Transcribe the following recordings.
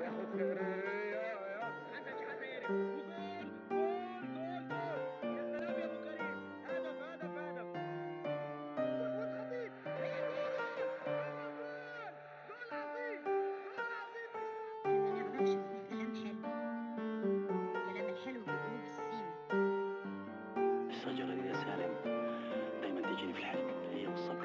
ياخد خيرية يا حسن شحاتة وجول جول جول جول يا سلام يا ابو كريم هدف هدف هدف محمود خطيب هي جول جول عظيم جول عظيم ما نغضبش ونقول كلام حلو الكلام الحلو بقلوب السين الشجرة دي يا سالم دايما تجيني في الحلم هي والصبر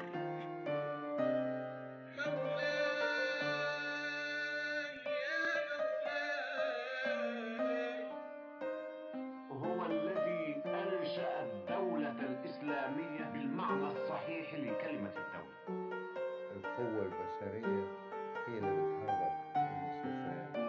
هو الذي أنشأ الدولة الإسلامية بالمعنى الصحيح لكلمة الدولة القوة البشرية هي اللي بتحرك المستشفيات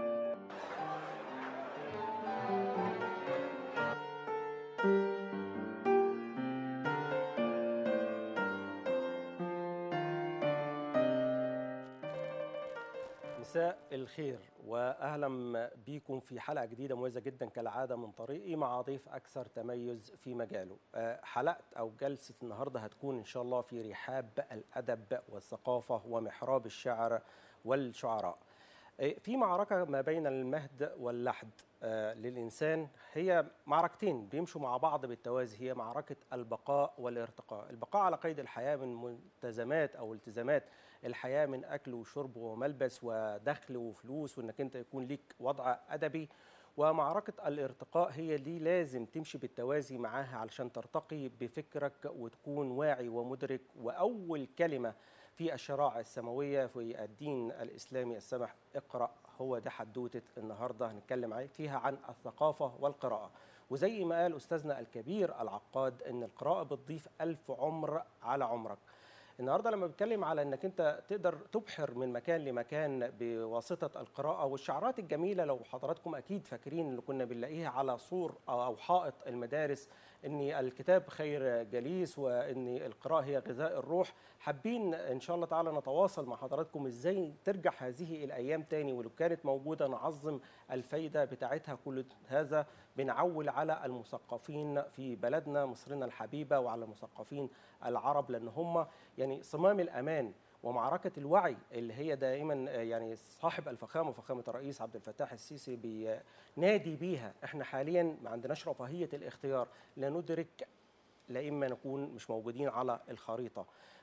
مساء الخير واهلا بيكم في حلقه جديده مميزه جدا كالعاده من طريقي مع ضيف اكثر تميز في مجاله. آه، حلقه او جلسه النهارده هتكون ان شاء الله في رحاب الادب والثقافه ومحراب الشعر والشعراء. آه، في معركه ما بين المهد واللحد آه، للانسان هي معركتين بيمشوا مع بعض بالتوازي هي معركه البقاء والارتقاء، البقاء على قيد الحياه من ملتزمات او التزامات الحياه من اكل وشرب وملبس ودخل وفلوس وانك انت يكون ليك وضع ادبي ومعركة الارتقاء هي دي لازم تمشي بالتوازي معاها علشان ترتقي بفكرك وتكون واعي ومدرك وأول كلمة في الشرائع السماوية في الدين الإسلامي السمح اقرأ هو ده حدوتة النهاردة هنتكلم عليه فيها عن الثقافة والقراءة وزي ما قال أستاذنا الكبير العقاد إن القراءة بتضيف ألف عمر على عمرك النهارده لما بتكلم على انك انت تقدر تبحر من مكان لمكان بواسطه القراءه والشعارات الجميله لو حضراتكم اكيد فاكرين اللي كنا بنلاقيها على سور او حائط المدارس ان الكتاب خير جليس وان القراءه هي غذاء الروح حابين ان شاء الله تعالى نتواصل مع حضراتكم ازاي ترجع هذه الايام تاني ولو كانت موجوده نعظم الفايده بتاعتها كل هذا بنعول على المثقفين في بلدنا مصرنا الحبيبه وعلى المثقفين العرب لان هم يعني صمام الامان ومعركه الوعي اللي هي دائما يعني صاحب الفخامه فخامه الرئيس عبد الفتاح السيسي بينادي بيها احنا حاليا ما عندناش رفاهيه الاختيار لا ندرك لا اما نكون مش موجودين على الخريطه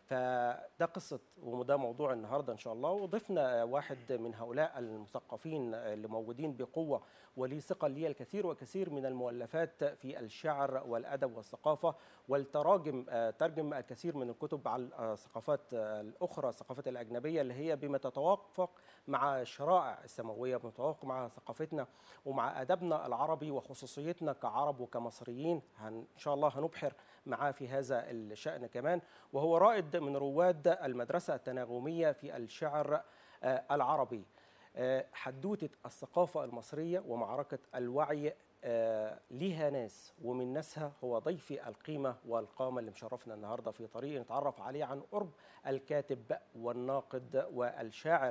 فده قصه وده موضوع النهارده ان شاء الله وضفنا واحد من هؤلاء المثقفين اللي موجودين بقوه وليه ثقه ليه الكثير وكثير من المؤلفات في الشعر والادب والثقافه والتراجم آه، ترجم الكثير من الكتب على الثقافات آه، الاخرى الثقافات الاجنبيه اللي هي بما تتوافق مع الشرائع السماويه متوافق مع ثقافتنا ومع ادبنا العربي وخصوصيتنا كعرب وكمصريين هن ان شاء الله هنبحر معاه في هذا الشان كمان وهو رائد من رواد المدرسه التناغميه في الشعر آه، العربي آه، حدوته الثقافه المصريه ومعركه الوعي آه، ليها ناس ومن ناسها هو ضيفي القيمة والقامة اللي مشرفنا النهاردة في طريق نتعرف عليه عن قرب الكاتب والناقد والشاعر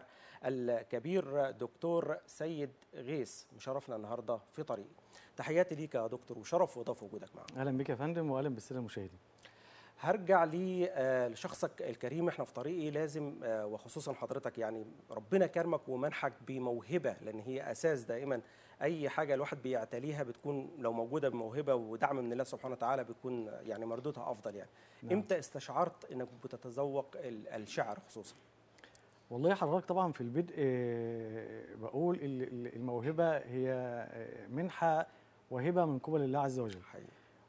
الكبير دكتور سيد غيث مشرفنا النهاردة في طريق تحياتي ليك يا دكتور وشرف وضاف وجودك معنا اهلا بك يا فندم واهلا بالساده المشاهدين هرجع لي آه، لشخصك الكريم احنا في طريقي لازم آه، وخصوصا حضرتك يعني ربنا كرمك ومنحك بموهبه لان هي اساس دائما اي حاجه الواحد بيعتليها بتكون لو موجوده بموهبه ودعم من الله سبحانه وتعالى بيكون يعني مردودها افضل يعني نعم. امتى استشعرت انك بتتذوق ال- الشعر خصوصا والله حضرتك طبعا في البدء آه، بقول ال- ال- الموهبه هي آه، منحه وهبه من قبل الله عز وجل حقيقي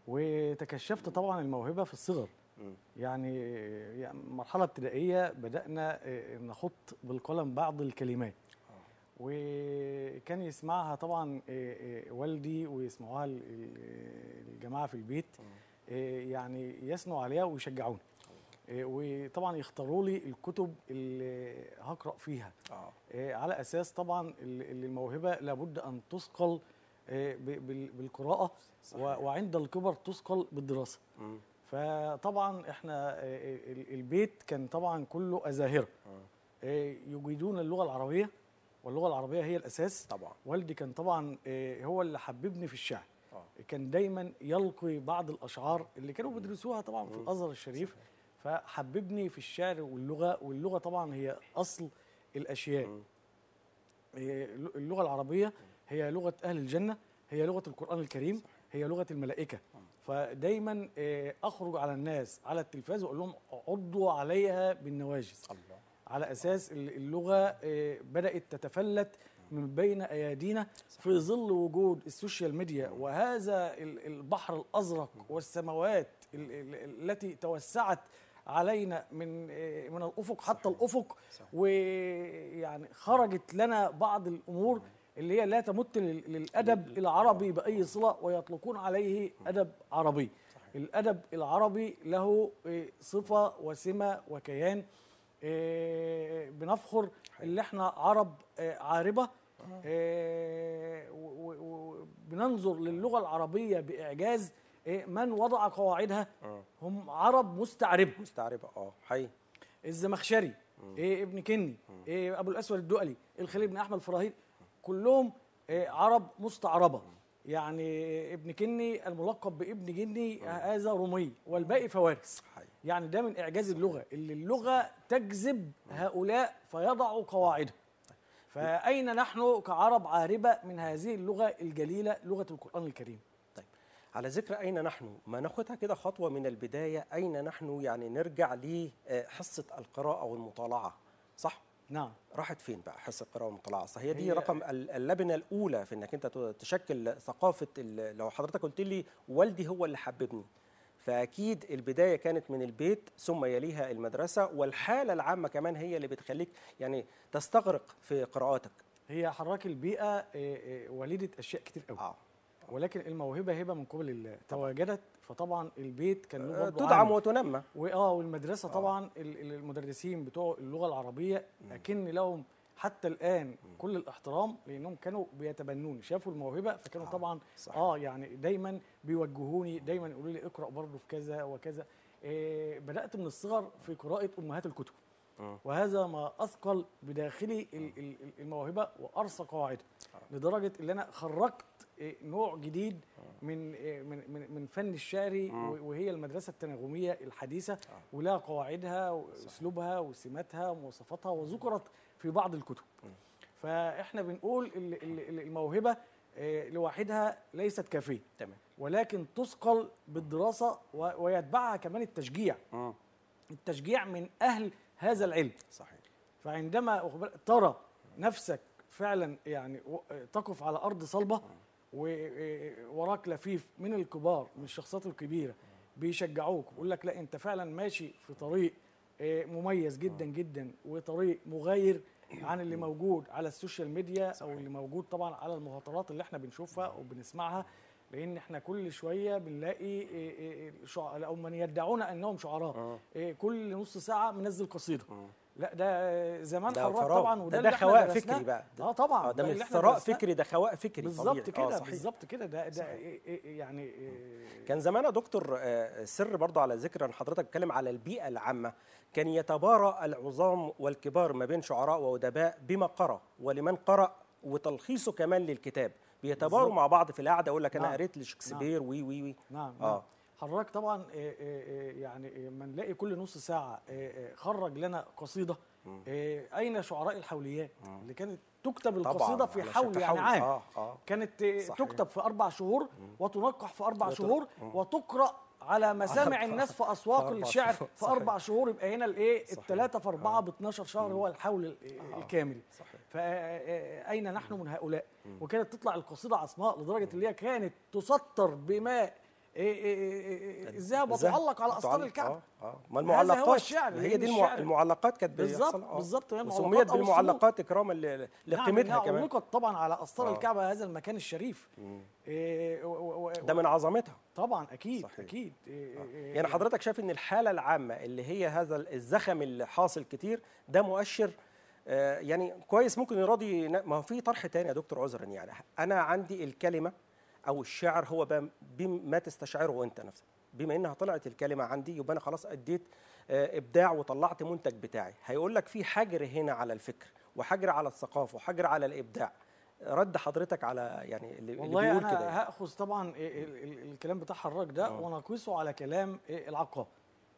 وتكشفت طبعا الموهبه في الصغر مم. يعني يعني مرحله ابتدائيه بدانا آه، نخط بالقلم بعض الكلمات وكان يسمعها طبعا آه، آه، والدي ويسمعوها ال- ال- الجماعه في البيت آه، يعني يثنوا عليها ويشجعوني آه، وطبعا يختاروا لي الكتب اللي هقرا فيها اه آه، على اساس طبعا ال- ال- الموهبه لابد ان تثقل آه، ب- بال- بالقراءه صحيح. و- وعند الكبر تثقل بالدراسه مم. فطبعا احنا آه، ال- البيت كان طبعا كله ازاهره آه، يجيدون اللغه العربيه واللغه العربيه هي الاساس طبعا والدي كان طبعا آه، هو اللي حببني في الشعر اه كان دايما يلقي بعض الاشعار اللي كانوا بيدرسوها طبعا في الازهر الشريف فحببني في الشعر واللغه واللغه طبعا هي اصل الاشياء مم. إيه، اللغه العربيه هي لغه اهل الجنه هي لغه القران الكريم هي لغه الملائكه فدايما إيه، اخرج على الناس على التلفاز واقول لهم عضوا عليها بالنواجذ الله على اساس ال- اللغه إيه، بدات تتفلت من بين ايادينا في ظل وجود السوشيال ميديا وهذا ال- البحر الازرق والسماوات ال- ال- التي توسعت علينا من إيه، من الافق حتى الافق ويعني خرجت لنا بعض الامور اللي هي لا تمت لل- للادب العربي باي صله ويطلقون عليه ادب عربي الادب العربي له إيه، صفه وسمه وكيان إيه، بنفخر اللي احنا عرب آه، عاربه آه، و- و- وبننظر للغه العربيه باعجاز إيه، من وضع قواعدها هم عرب مستعربه مستعربه اه حقيقي الزمخشري إيه ابن كني إيه ابو الاسود الدؤلي الخليل بن احمد الفراهيد كلهم إيه عرب مستعربه يعني ابن كني الملقب بابن جني هذا رومي والباقي فوارس حقيقي يعني ده من اعجاز اللغه اللي اللغه تجذب هؤلاء فيضعوا قواعدها فاين نحن كعرب عاربه من هذه اللغه الجليله لغه القران الكريم طيب على ذكر أين نحن ما ناخدها كده خطوة من البداية أين نحن يعني نرجع لحصة القراءة والمطالعة صح؟ نعم راحت فين بقى حصة القراءة والمطالعة أصل هي دي هي- رقم ال- اللبنة الأولى في إنك أنت ت- تشكل ثقافة ال- لو حضرتك قلت لي والدي هو اللي حببني فأكيد البداية كانت من البيت ثم يليها المدرسة والحالة العامة كمان هي اللي بتخليك يعني تستغرق في قراءاتك هي حراك البيئه إيه، إيه، وليده اشياء كتير قوي آه. ولكن الموهبه هبه من قبل الله تواجدت فطبعا البيت كان له آه، برضه تدعم عامل. وتنمى واه والمدرسه طبعا ال- ال- المدرسين بتوع اللغه العربيه اكن لهم حتى الان كل الاحترام لانهم كانوا بيتبنوني شافوا الموهبه فكانوا آه، طبعا صحيح. اه يعني دايما بيوجهوني دايما يقولوا لي اقرا برضه في كذا وكذا إيه بدات من الصغر في قراءه امهات الكتب مم. وهذا ما اثقل بداخلي ال- ال- ال- الموهبه وارسى قواعدها لدرجه ان انا خرجت إيه، نوع جديد من إيه، من من من فن الشعري و- وهي المدرسه التناغميه الحديثه ولها قواعدها واسلوبها وسماتها ومواصفاتها وذكرت في بعض الكتب فاحنا بنقول ال- ال- ال- الموهبه إيه، لوحدها ليست كافيه تمام ولكن تثقل بالدراسه و- ويتبعها كمان التشجيع مم. التشجيع من اهل هذا العلم صحيح فعندما واخد بالك- ترى نفسك فعلا يعني و- تقف على ارض صلبه ووراك لفيف من الكبار من الشخصيات الكبيره بيشجعوك ويقول لك لا انت فعلا ماشي في طريق آه، مميز جدا جدا وطريق مغاير عن اللي موجود على السوشيال ميديا او اللي موجود طبعا على المهاترات اللي احنا بنشوفها وبنسمعها لان احنا كل شويه بنلاقي آه، آه، شع- او من يدعون انهم شعراء آه، كل نص ساعه منزل قصيده لا ده زمان ده حراك فراغ. طبعا ده, وده ده اللي احنا خواء درسناه. فكري بقى ده- اه طبعا آه ده اللي مش احنا ثراء درسناه. فكري ده خواء فكري بالظبط طبيعي. آه، كده صحيح. بالظبط كده ده ده إيه- إيه- يعني إيه كان زمان يا دكتور آه، سر برضه على ذكر ان حضرتك بتتكلم على البيئه العامه كان يتبارى العظام والكبار ما بين شعراء وادباء بما قرأ ولمن قرأ وتلخيصه كمان للكتاب بيتباروا بالظبط. مع بعض في القعده اقول لك انا نعم. قريت لشكسبير وي وي وي نعم آه. نعم حضرتك طبعا إيه إيه إيه يعني إيه ما نلاقي كل نص ساعه إيه إيه خرج لنا قصيده إيه اين شعراء الحوليات اللي كانت تكتب طبعاً، القصيده في علشان حول يعني تحول. عام آه، آه. كانت إيه صحيح. تكتب في اربع شهور وتنقح في اربع وت- شهور وتقرا على مسامع أربع- الناس في في اسواق أربع الشعر شهور. في صحيح. اربع شهور يبقى هنا الايه صحيح. الثلاثه في اربعه ب 12 شهر هو الحول ال- الكامل صحيح. فأين نحن من هؤلاء وكانت تطلع القصيدة عصماء لدرجة اللي هي كانت تسطر بماء إيه إيه إيه إيه الذهب الذهب. وتعلق على أسطار تعلق- الكعبة اه اه ما هذا هو المعلقات الشعر، ما هي لأن دي المع... الشعر- المعلقات كانت بالظبط، بيحصل- آه. بالظبط، هي وسميت المعلقات أو بالمعلقات اكراما ل- نعم لقيمتها إنها كمان أغلقت طبعا على أسطار آه. الكعبة هذا المكان الشريف إيه و- و- و- ده من عظمتها طبعا أكيد صحيح. أكيد إيه إيه يعني حضرتك شايف ان الحاله العامه اللي هي هذا الزخم اللي حاصل كتير ده مؤشر آه، يعني كويس ممكن يراضي نا- ما هو في طرح تاني يا دكتور عذرا يعني انا عندي الكلمه او الشعر هو بم- بما تستشعره انت نفسك بما انها طلعت الكلمه عندي يبقى انا خلاص اديت آه، ابداع وطلعت منتج بتاعي هيقول لك في حجر هنا على الفكر وحجر على الثقافه وحجر على الابداع رد حضرتك على يعني اللي, اللي والله بيقول أنا كده يعني. هاخذ طبعا إيه ال- ال- الكلام بتاع حراك ده ونقيسه على كلام إيه العقاب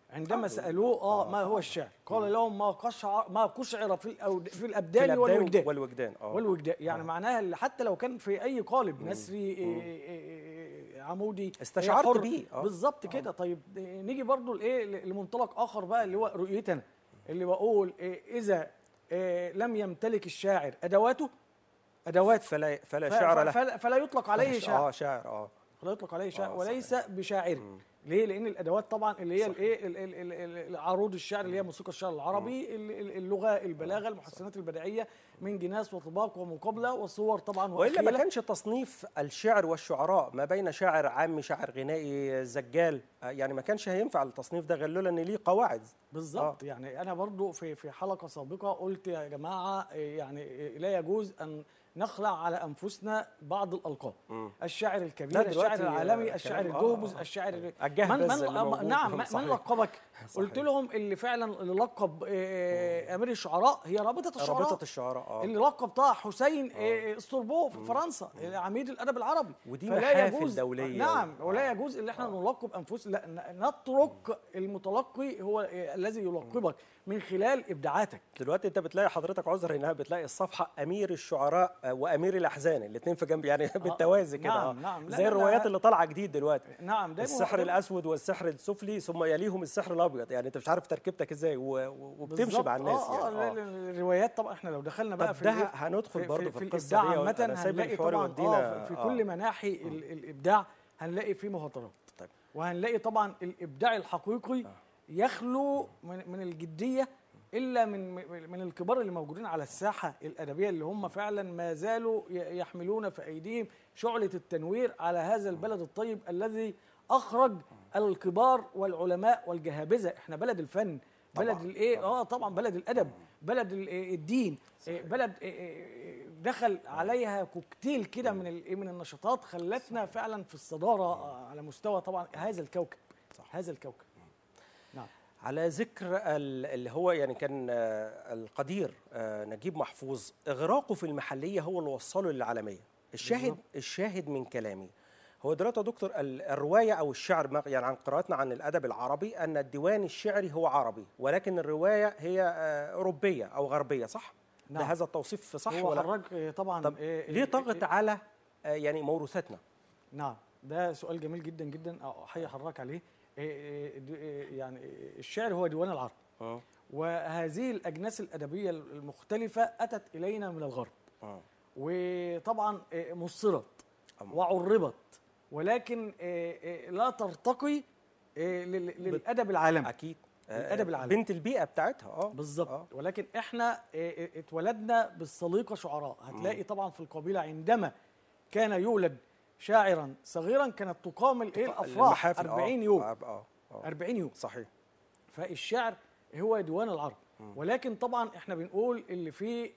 عندما سالوه اه ما هو الشعر قال لهم ما قشعر ما قشعر في الأود في في الابدان الابدان والوجدان والوجدان اه والوجدان يعني معناها اللي حتى لو كان في اي قالب نثري إيه، إيه، إيه، عمودي استشعرت حر. بيه، آه. بالظبط كده طيب إيه، نيجي برضو لايه لمنطلق اخر بقى اللي هو رؤيتنا اللي بقول إيه، اذا إيه، لم يمتلك الشاعر ادواته ادوات فلا فلا ف- شعر ف- له فلا, فلا يطلق عليه فلا- شاعر اه شاعر اه لا يطلق عليه شاعر آه، وليس بشاعر ليه لان الادوات طبعا اللي هي الايه ال- ال- ال- ال- عروض الشعر اللي هي موسيقى الشعر العربي ال- ال- اللغه البلاغه المحسنات البديعيه من جناس وطباق ومقابله وصور طبعا والا ما وأخيلة. كانش تصنيف الشعر والشعراء ما بين شاعر عامي شاعر غنائي زجال آه، يعني ما كانش هينفع التصنيف ده غير لولا ان ليه قواعد بالظبط يعني انا برضو في في حلقه سابقه قلت يا جماعه إيه يعني إيه لا يجوز ان نخلع على انفسنا بعض الالقاب الشاعر الكبير لا، الشاعر دلوقتي، العالمي آه، الشاعر كلام- آه، الجهبذ آه. الشاعر ال- الجهبذ من من اللي موجود. نعم من, من صحيح. لقبك صحيح. قلت لهم اللي فعلا اللي لقب آه، امير الشعراء هي رابطه الشعراء رابطه الشعراء اه اللي لقب طه حسين آه، السوربو في فرنسا عميد الادب العربي ودي فلا محافل يجوز- دولية. نعم آه. ولا يجوز ان احنا نلقب انفسنا لا ن- نترك المتلقي هو آه، الذي يلقبك من خلال ابداعاتك دلوقتي انت بتلاقي حضرتك عذر انها بتلاقي الصفحه امير الشعراء آه، وامير الاحزان الاثنين في جنب يعني بالتوازي كده نعم، آه. نعم. لا، زي لا، الروايات لا. اللي طالعه جديد دلوقتي نعم ده السحر مو- الاسود والسحر السفلي ثم يليهم السحر الابيض يعني انت مش عارف تركيبتك ازاي و- و- وبتمشي بالظبط. مع الناس آه يعني آه لا، آه. لا، الروايات طبعا احنا لو دخلنا بقى طب في ده الإيه؟ هندخل في, برضه في, في في القصة الابداع دي. عامه أنا سايب هنلاقي الحوار طبعا يودينا- آه في, في آه. كل مناحي ال- الابداع هنلاقي فيه مهاترات طيب. وهنلاقي طبعا الابداع الحقيقي يخلو من, من الجديه الا من من الكبار اللي موجودين على الساحه الادبيه اللي هم فعلا ما زالوا ي- يحملون في ايديهم شعله التنوير على هذا البلد الطيب الذي اخرج الكبار والعلماء والجهابذه احنا بلد الفن بلد طبعاً، الايه اه طبعا بلد الادب بلد ال- إيه الدين إيه بلد إيه إيه دخل عليها كوكتيل كده من ال- إيه من النشاطات خلتنا فعلا في الصداره آه، على مستوى طبعا هذا الكوكب هذا الكوكب نعم على ذكر ال- اللي هو يعني كان آه، القدير آه، نجيب محفوظ اغراقه في المحليه هو اللي وصله للعالميه الشاهد بالظبط. الشاهد من كلامي هو دلوقتي يا دكتور ال- الروايه او الشعر ما- يعني عن قراءتنا عن الادب العربي ان الديوان الشعري هو عربي ولكن الروايه هي آه، اوروبيه او غربيه صح؟ نعم. ده هذا التوصيف صح هو ولا حضرتك آه، طبعا طب آه، ليه آه، ضغط آه، على آه، يعني موروثاتنا؟ نعم ده سؤال جميل جدا جدا احيي حضرتك عليه آه، آه، د- آه، يعني آه، الشعر هو ديوان العرب اه وهذه الاجناس الادبيه المختلفه اتت الينا من الغرب اه وطبعا آه، مصرت أم. وعربت ولكن آه، آه، لا ترتقي آه، لل- للادب العالمي اكيد الأدب العالمي. بنت البيئه بتاعتها اه بالظبط آه. ولكن احنا آه، آه، اتولدنا بالسليقه شعراء هتلاقي طبعا في القبيله عندما كان يولد شاعرا صغيرا كانت تقام الايه الافراح المحافل، آه، 40 يوم اه اه آه. 40 يوم صحيح فالشعر هو ديوان العرب ولكن طبعا احنا بنقول اللي فيه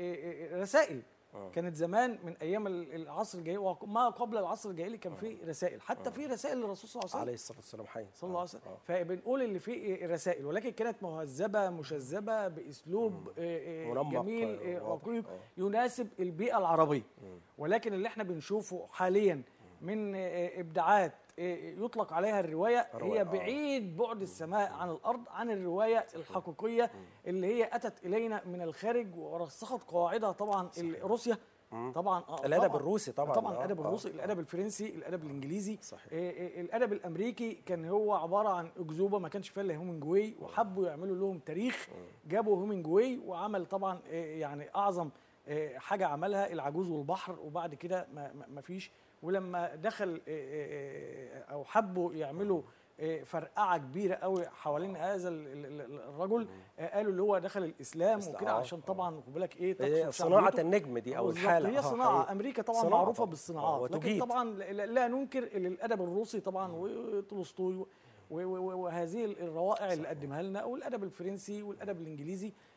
رسائل كانت زمان من ايام ال- العصر الجاهلي وما قبل العصر الجاهلي كان في رسائل حتى في رسائل للرسول صلى الله عليه وسلم عليه الصلاه والسلام حي صلى الله عليه وسلم فبنقول اللي فيه رسائل ولكن كانت مهذبه مشذبه باسلوب آه، آه، منمق، جميل آه، آه، واضح، رقيق آه. يناسب البيئه العربيه ولكن اللي احنا بنشوفه حاليا من آه، ابداعات آه، يطلق عليها الروايه الرواية، هي آه. بعيد بعد السماء عن الارض عن الروايه الحقيقيه اللي هي اتت الينا من الخارج ورسخت قواعدها طبعا ال- روسيا طبعا آه، الادب طبعاً. الروسي طبعا طبعا آه، الادب آه، الروسي آه. الادب الفرنسي الادب الانجليزي صحيح. آه، آه، الادب الامريكي كان هو عباره عن اكذوبه ما كانش فيها الا هومنجواي وحبوا يعملوا لهم تاريخ جابوا هومنجواي وعمل طبعا آه، يعني اعظم آه، حاجه عملها العجوز والبحر وبعد كده ما, ما- ما فيش ولما دخل آه، آه، آه، او حبوا يعملوا آه، فرقعه كبيره قوي حوالين هذا ال- ال- ال- الرجل آه، قالوا اللي هو دخل الاسلام إسلام، وكده آه، عشان طبعا خد بالك ايه هي تكسر صناعه شعبيته. النجم دي او بالظبط، الحاله هي آه، صناعه حقيقي. امريكا طبعا صناعة معروفه طبعاً. بالصناعات آه، لكن وتجيد. طبعا لا لا ننكر ان الادب الروسي طبعا وتولستوي و- و- و- وهذه الروائع اللي قدمها لنا والادب الفرنسي والادب الانجليزي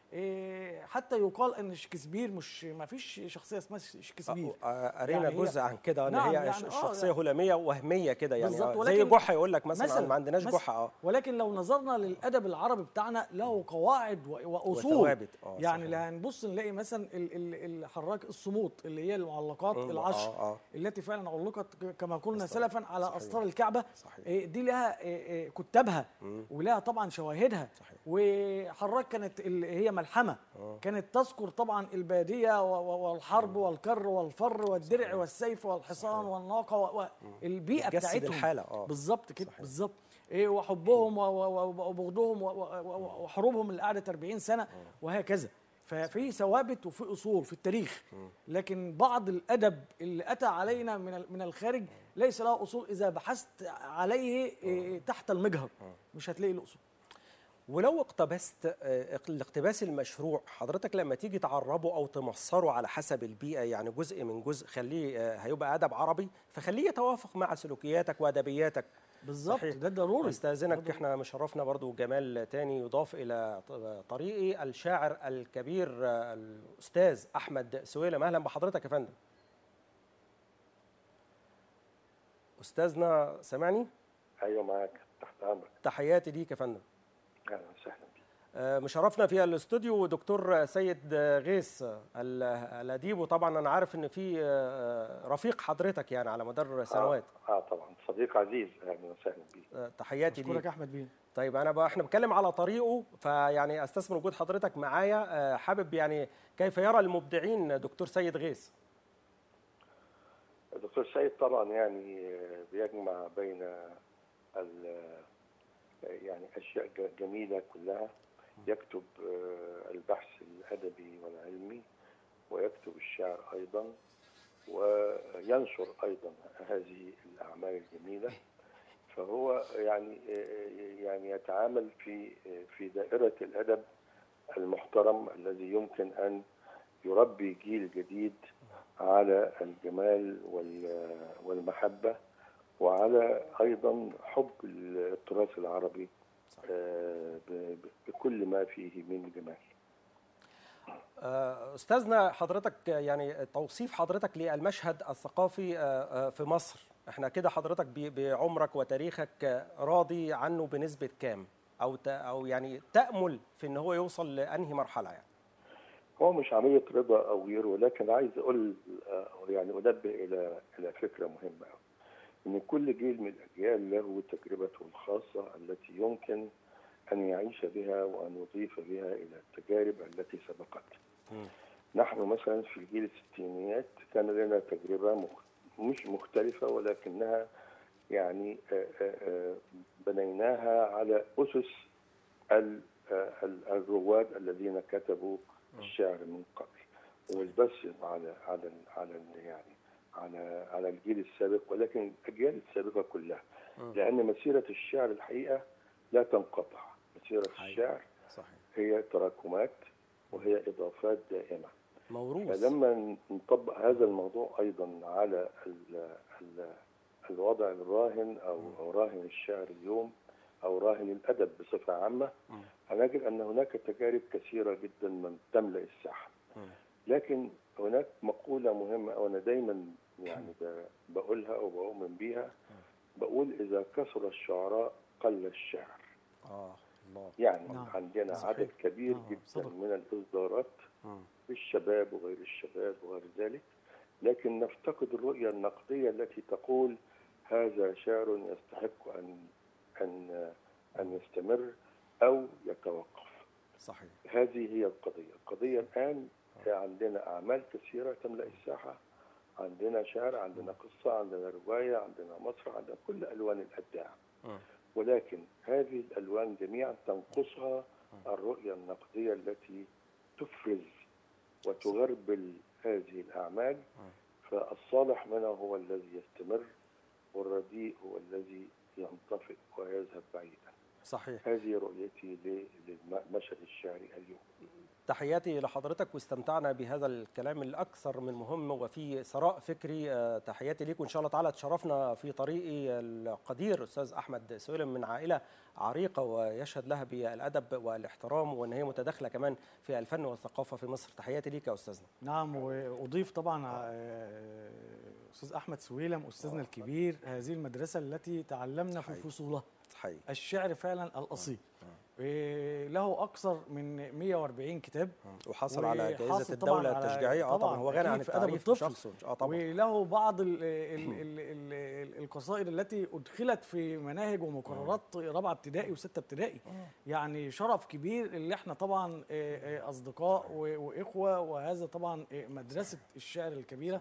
إيه، حتى يقال ان شكسبير مش ما فيش شخصيه اسمها شكسبير آه، قرينا يعني هي- جزء عن كده ان نعم، هي يعني ش- آه، شخصيه يعني- هلاميه وهميه كده يعني بالظبط، آه، زي ولكن- جحا يقول لك مثلا, مثلاً- ما عندناش مثلاً. جحا اه ولكن لو نظرنا للادب العربي بتاعنا له قواعد و- واصول وثوابت اه يعني صحيح. لا هنبص نلاقي مثلا ال- ال- الحراك الصمود اللي هي المعلقات مم، العشر اه اه التي فعلا علقت ك- كما قلنا أسطر. سلفا على صحيح. اسطار الكعبه صحيح إيه، دي لها إيه، إيه، كتابها مم. ولها طبعا شواهدها صحيح. وحراك كانت ال- هي ملحمه آه. كانت تذكر طبعا الباديه و- و- والحرب والكر والفر والدرع صحيح. والسيف والحصان صحيح. والناقه والبيئه بتجسد بتاعتهم الحاله اه بالظبط كده صحيح. بالظبط ايه وحبهم و- و- و- وبغضهم و- و- و- وحروبهم اللي قعدت 40 سنه وهكذا ففي ثوابت وفي اصول في التاريخ لكن بعض الادب اللي اتى علينا من ال- من الخارج ليس له اصول اذا بحثت عليه إيه، تحت المجهر مش هتلاقي له اصول ولو اقتبست آه، الاقتباس المشروع حضرتك لما تيجي تعربه او تمصره على حسب البيئه يعني جزء من جزء خليه آه، هيبقى ادب عربي فخليه يتوافق مع سلوكياتك وادبياتك بالظبط صحيح. ده ضروري استاذنك ده احنا مشرفنا برضو جمال تاني يضاف الى ط- طريقي الشاعر الكبير آه، الاستاذ احمد سويلم اهلا بحضرتك يا فندم استاذنا سامعني ايوه معاك تحت امرك تحياتي ليك يا فندم اهلا وسهلا بيك آه، مشرفنا في الاستوديو دكتور سيد آه، غيث آه، ال- الاديب وطبعا انا عارف ان في آه، رفيق حضرتك يعني على مدار سنوات اه, آه طبعا صديق عزيز اهلا وسهلا بيك آه، تحياتي اشكرك ليك يا احمد بيه طيب انا بقى احنا بنتكلم على طريقه فيعني استثمر وجود حضرتك معايا آه، حابب يعني كيف يرى المبدعين دكتور سيد غيث الدكتور سيد طبعا يعني آه، بيجمع بين ال- آه، يعني اشياء ج- جميله كلها يكتب آه، البحث الادبي والعلمي ويكتب الشعر ايضا وينشر ايضا هذه الاعمال الجميله فهو يعني آه، يعني يتعامل في آه، في دائره الادب المحترم الذي يمكن ان يربي جيل جديد على الجمال وال- والمحبة وعلى أيضا حب التراث العربي آه، ب- ب- بكل ما فيه من جمال آه، استاذنا حضرتك آه، يعني توصيف حضرتك للمشهد الثقافي آه، آه، في مصر احنا كده حضرتك ب- بعمرك وتاريخك آه، راضي عنه بنسبه كام او ت- او يعني تامل في ان هو يوصل لانهي مرحله يعني هو مش عملية رضا أو غيره ولكن عايز أقول آه، يعني أنبه إلى إلى فكرة مهمة أوي. إن كل جيل من الأجيال له تجربته الخاصة التي يمكن أن يعيش بها وأن يضيف بها إلى التجارب التي سبقته. مم. نحن مثلا في جيل الستينيات كان لنا تجربة مخ- مش مختلفة ولكنها يعني آه، آه، آه، بنيناها على أسس ال- آه، ال- الرواد الذين كتبوا الشعر من قبل ومش بس على على ال- على ال- يعني على على الجيل السابق ولكن الاجيال السابقه كلها مم. لان مسيره الشعر الحقيقه لا تنقطع مسيره حقيقي. الشعر صحيح هي تراكمات وهي اضافات دائمه موروث فلما نطبق هذا الموضوع ايضا على ال ال الوضع الراهن او أو راهن الشعر اليوم او راهن الادب بصفه عامه مم. هنجد ان هناك تجارب كثيره جدا من تملا الساحه مم. لكن هناك مقوله مهمه وانا دايما يعني ب- بقولها او بؤمن بيها بقول اذا كثر الشعراء قل الشعر اه الله يعني نعم. عندنا صحيح. عدد كبير نعم، جدا صدق. من الاصدارات مم. للشباب وغير الشباب وغير ذلك لكن نفتقد الرؤية النقدية التي تقول هذا شعر يستحق أن أن أن يستمر أو يتوقف صحيح هذه هي القضية القضية الآن عندنا أعمال كثيرة تملأ الساحة عندنا شعر عندنا قصة عندنا رواية عندنا مسرح عندنا كل ألوان الإبداع مم. ولكن هذه الألوان جميعا تنقصها الرؤية النقدية التي تفرز وتغربل هذه الأعمال فالصالح منها هو الذي يستمر والرديء هو الذي ينطفئ ويذهب بعيدا صحيح هذه رؤيتي ل- للمشهد الشعري اليوم تحياتي لحضرتك واستمتعنا بهذا الكلام الاكثر من مهم وفي ثراء فكري آه، تحياتي ليك وان شاء الله تعالى تشرفنا في طريقي القدير استاذ احمد سويلم من عائله عريقه ويشهد لها بالادب والاحترام وان هي متداخله كمان في الفن والثقافه في مصر تحياتي ليك يا استاذنا نعم واضيف طبعا آه، استاذ احمد سويلم استاذنا الكبير هذه المدرسه التي تعلمنا في صحيح. فصولها حقيقي الشعر فعلا الاصيل إيه، له اكثر من 140 كتاب وحصل على جائزه وحاصل طبعاً الدوله على- التشجيعيه اه طبعا طبعاً هو غني عن أكيد في أدب التعريف الطفل. بشخصه اه طبعا وله بعض ال ال ال ال ال القصائد التي ادخلت في مناهج ومقررات رابعه ابتدائي وسته ابتدائي يعني شرف كبير اللي احنا طبعا آه، آه، اصدقاء و- واخوه وهذا طبعا آه، مدرسه الشعر الكبيره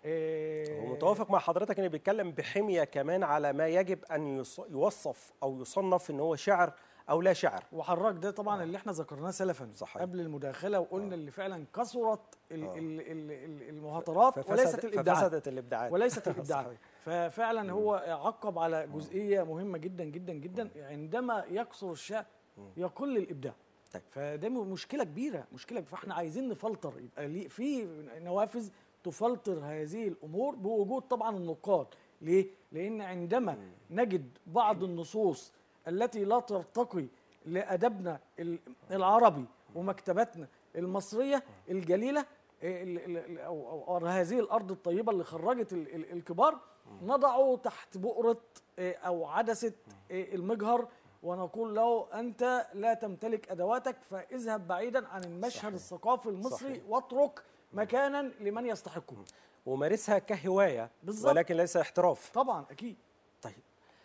آه، ومتوافق مع حضرتك انه بيتكلم بحميه كمان على ما يجب ان يص- يوصف او يصنف ان هو شعر او لا شعر وحراك ده طبعا اللي احنا ذكرناه سلفا صحيح. قبل المداخله وقلنا اللي فعلا كثرت ال- آه. ال- ال- ال- المهاترات ففسد- وليست الابداعات ففسدت الابداعات وليست الابداعات صحيح. ففعلا هو عقب على جزئيه مهمه جدا جدا جدا عندما يكثر الشعر يقل الابداع طيب. فده م- مشكله كبيره مشكله فاحنا عايزين نفلتر يبقى ليه- في نوافذ تفلتر هذه الامور بوجود طبعا النقاد ليه لان عندما نجد بعض النصوص التي لا ترتقي لادبنا ال- العربي ومكتباتنا المصريه الجليله ال- ال- ال- أو, أو, أو هذه الارض الطيبه اللي خرجت ال- ال- الكبار نضعه تحت بؤره آه، او عدسه آه، المجهر ونقول له انت لا تمتلك ادواتك فاذهب بعيدا عن المشهد صحيح. الثقافي المصري صحيح. واترك مكانا لمن يستحقه ومارسها كهوايه بالظبط. ولكن ليس احتراف طبعا اكيد طيب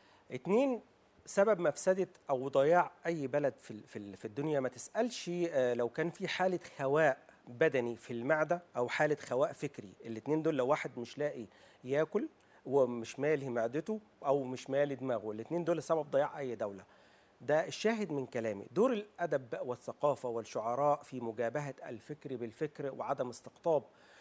اتنين سبب مفسدة أو ضياع أي بلد في ال- في ال- في الدنيا ما تسألش آه، لو كان في حالة خواء بدني في المعدة أو حالة خواء فكري الاتنين دول لو واحد مش لاقي ياكل ومش مالي معدته أو مش مالي دماغه الاتنين دول سبب ضياع أي دولة ده الشاهد من كلامي دور الأدب بقى والثقافة والشعراء في مجابهة الفكر بالفكر وعدم استقطاب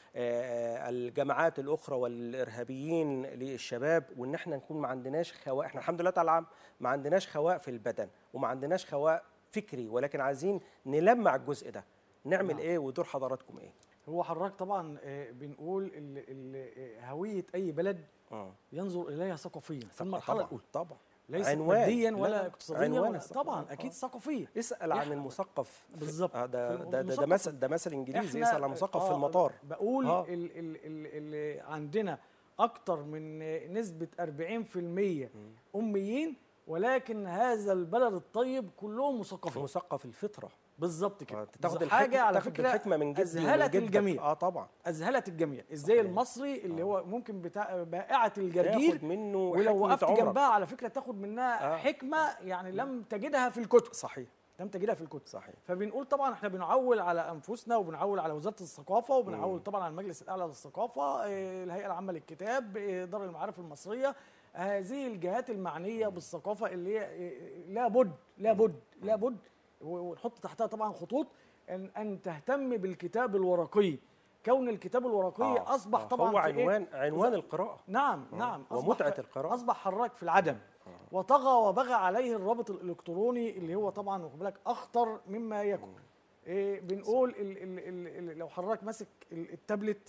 آه، الجماعات الاخرى والارهابيين للشباب وان احنا نكون ما عندناش خواء احنا الحمد لله تعالى العام ما عندناش خواء في البدن وما عندناش خواء فكري ولكن عايزين نلمع الجزء ده نعمل نعم. ايه ودور حضراتكم ايه هو حراك طبعا آه، بنقول ال- ال- آه، هويه اي بلد اه ينظر اليها ثقافيا في المرحله طبعا الاولى طبعا ليست عنوان. ماديا لا، ولا لا، اقتصاديا عنوان ولا الثقافة. طبعا آه. اكيد ثقافيا اسال عن إحنا- المثقف بالظبط. آه ده في ده ده, ده المثقف. مثل ده مثل انجليزي إحنا- اسال عن المثقف في آه، المطار بقول آه. ال ال ال ال عندنا اكتر من نسبه 40% اميين ولكن هذا البلد الطيب كلهم مثقفين مثقف الفطره بالظبط كده آه، تاخد حاجه الحكمة على تاخد فكره الحكمه من جدي اذهلت ومن جدك. الجميع اه طبعا اذهلت الجميع ازاي صحيح. المصري اللي آه. هو ممكن بتاع بائعه الجرجير تاخد منه ولو حكمة وقفت عمرك. جنبها على فكره تاخد منها آه. حكمه يعني لم تجدها في الكتب صحيح لم تجدها في الكتب صحيح فبنقول طبعا احنا بنعول على انفسنا وبنعول على وزاره الثقافه وبنعول طبعا على المجلس الاعلى للثقافه آه، الهيئه العامه للكتاب آه، دار المعارف المصريه هذه الجهات المعنيه بالثقافه اللي هي آه، لابد لابد لابد و- ونحط تحتها طبعا خطوط ان ان تهتم بالكتاب الورقي كون الكتاب الورقي آه، اصبح آه، طبعا هو في إيه؟ عنوان عنوان القراءه نعم نعم أصبح ومتعة في- القراءة. اصبح حراك في العدم وطغى وبغى عليه الرابط الالكتروني اللي هو طبعا واخد بالك اخطر مما يكون إيه بنقول ال ال ال ال لو حراك ماسك ال- التابلت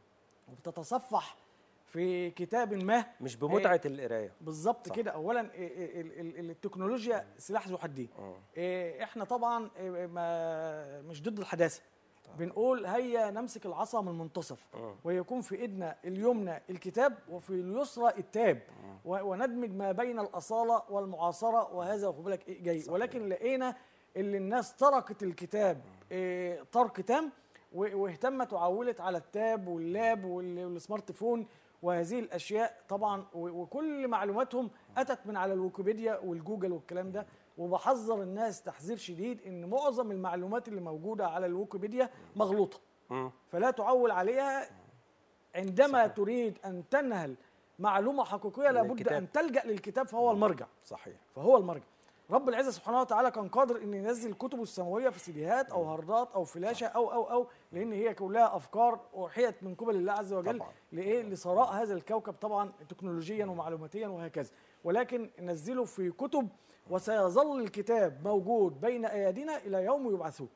وبتتصفح في كتاب ما مش بمتعه القرايه بالظبط صح. كده اولا إيه ال- ال- ال- التكنولوجيا سلاح ذو حدين آه. إيه احنا طبعا إيه ما مش ضد الحداثه بنقول هيا نمسك العصا من منتصف آه. ويكون في ايدنا اليمنى الكتاب وفي اليسرى التاب و- وندمج ما بين الاصاله والمعاصره وهذا خد بالك إيه جاي ولكن لقينا اللي الناس تركت الكتاب إيه ترك تام و- واهتمت وعولت على التاب واللاب وال- والسمارت فون وهذه الاشياء طبعا و- وكل معلوماتهم اتت من على الويكيبيديا والجوجل والكلام ده وبحذر الناس تحذير شديد ان معظم المعلومات اللي موجوده على الويكيبيديا مغلوطه مم. فلا تعول عليها عندما صحيح. تريد ان تنهل معلومه حقيقيه لابد الكتاب. ان تلجا للكتاب فهو المرجع صحيح فهو المرجع رب العزه سبحانه وتعالى كان قادر ان ينزل كتبه السماويه في سيديهات او هاردات او فلاشه او او او لان هي كلها افكار اوحيت من قبل الله عز وجل طبعاً. لايه لثراء هذا الكوكب طبعا تكنولوجيا ومعلوماتيا وهكذا ولكن نزله في كتب وسيظل الكتاب موجود بين ايادينا الى يوم يبعثون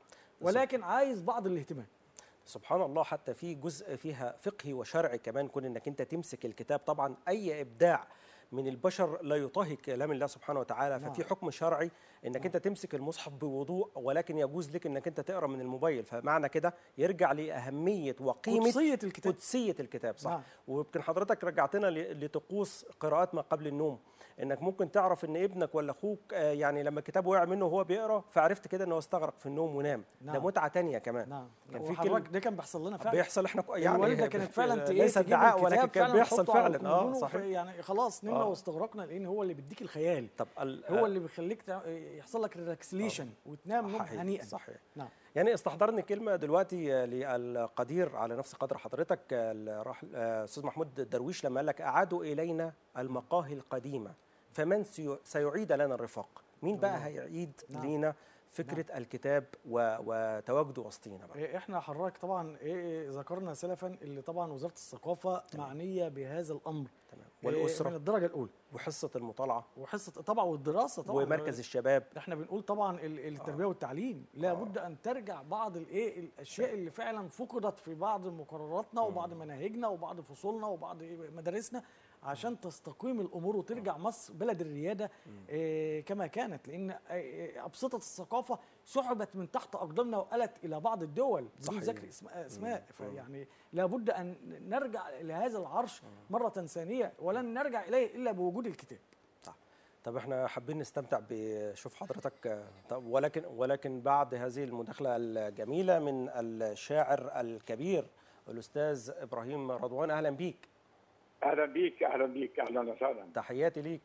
ولكن عايز بعض الاهتمام سبحان الله حتى في جزء فيها فقهي وشرعي كمان كون انك انت تمسك الكتاب طبعا اي ابداع من البشر لا يطهي كلام الله سبحانه وتعالى نعم. ففي حكم شرعي انك انت تمسك المصحف بوضوء ولكن يجوز لك انك انت تقرا من الموبايل فمعنى كده يرجع لاهميه وقيمه قدسية الكتاب. قدسيه الكتاب صح نعم. ويمكن حضرتك رجعتنا ل- لطقوس قراءات ما قبل النوم انك ممكن تعرف ان ابنك ولا اخوك آه، يعني لما الكتاب وقع منه وهو بيقرا فعرفت كده ان هو استغرق في النوم ونام ده نعم. متعه تانية كمان نعم كان في وحضرتك كلمه ده كان بيحصل لنا فعلا بيحصل احنا كو- يعني الوالده كانت فعلا ت- إيه ليس تجيب ادعاء ولكن الكتاب كان فعلا بيحصل نحطه على فعلا اه الكومودينو صحيح يعني خلاص نمنا آه. واستغرقنا لان هو اللي بيديك الخيال طب ال- هو اللي بيخليك تع- يحصل لك ريلاكسليشن وتنام نوم حقيقي، هنيئا صحيح نعم يعني استحضرني كلمه دلوقتي آه، للقدير على نفس قدر حضرتك آه، الراحل- آه، استاذ محمود الدرويش لما قال لك اعادوا الينا المقاهي القديمه فمن سي- سيعيد لنا الرفاق مين بقى هيعيد نعم. لينا فكره الكتاب و- وتواجده وسطينا بقى إيه، احنا حضرتك طبعا إيه إيه، ذكرنا سلفا اللي طبعا وزاره الثقافه معنيه بهذا الامر تمام إيه، من والاسره الدرجه الاولى وحصه المطالعه وحصه طبعا والدراسه طبعا ومركز الشباب احنا بنقول طبعا ال- التربيه والتعليم لابد ان ترجع بعض الايه الاشياء اللي فعلا فقدت في بعض مقرراتنا وبعض مناهجنا وبعض فصولنا وبعض إيه مدارسنا عشان تستقيم الامور وترجع مصر بلد الرياده إيه كما كانت لان إيه ابسطه الثقافه سحبت من تحت اقدامنا وقلت الى بعض الدول بدون صحيح. ذكر اسماء اسماء فيعني لابد ان نرجع لهذا العرش مره ثانيه ولن نرجع اليه الا بوجود الكتاب صح. طب احنا حابين نستمتع بشوف حضرتك آه، طب ولكن ولكن بعد هذه المداخله الجميله من الشاعر الكبير الاستاذ ابراهيم رضوان اهلا بيك اهلا بيك اهلا بيك اهلا وسهلا تحياتي ليك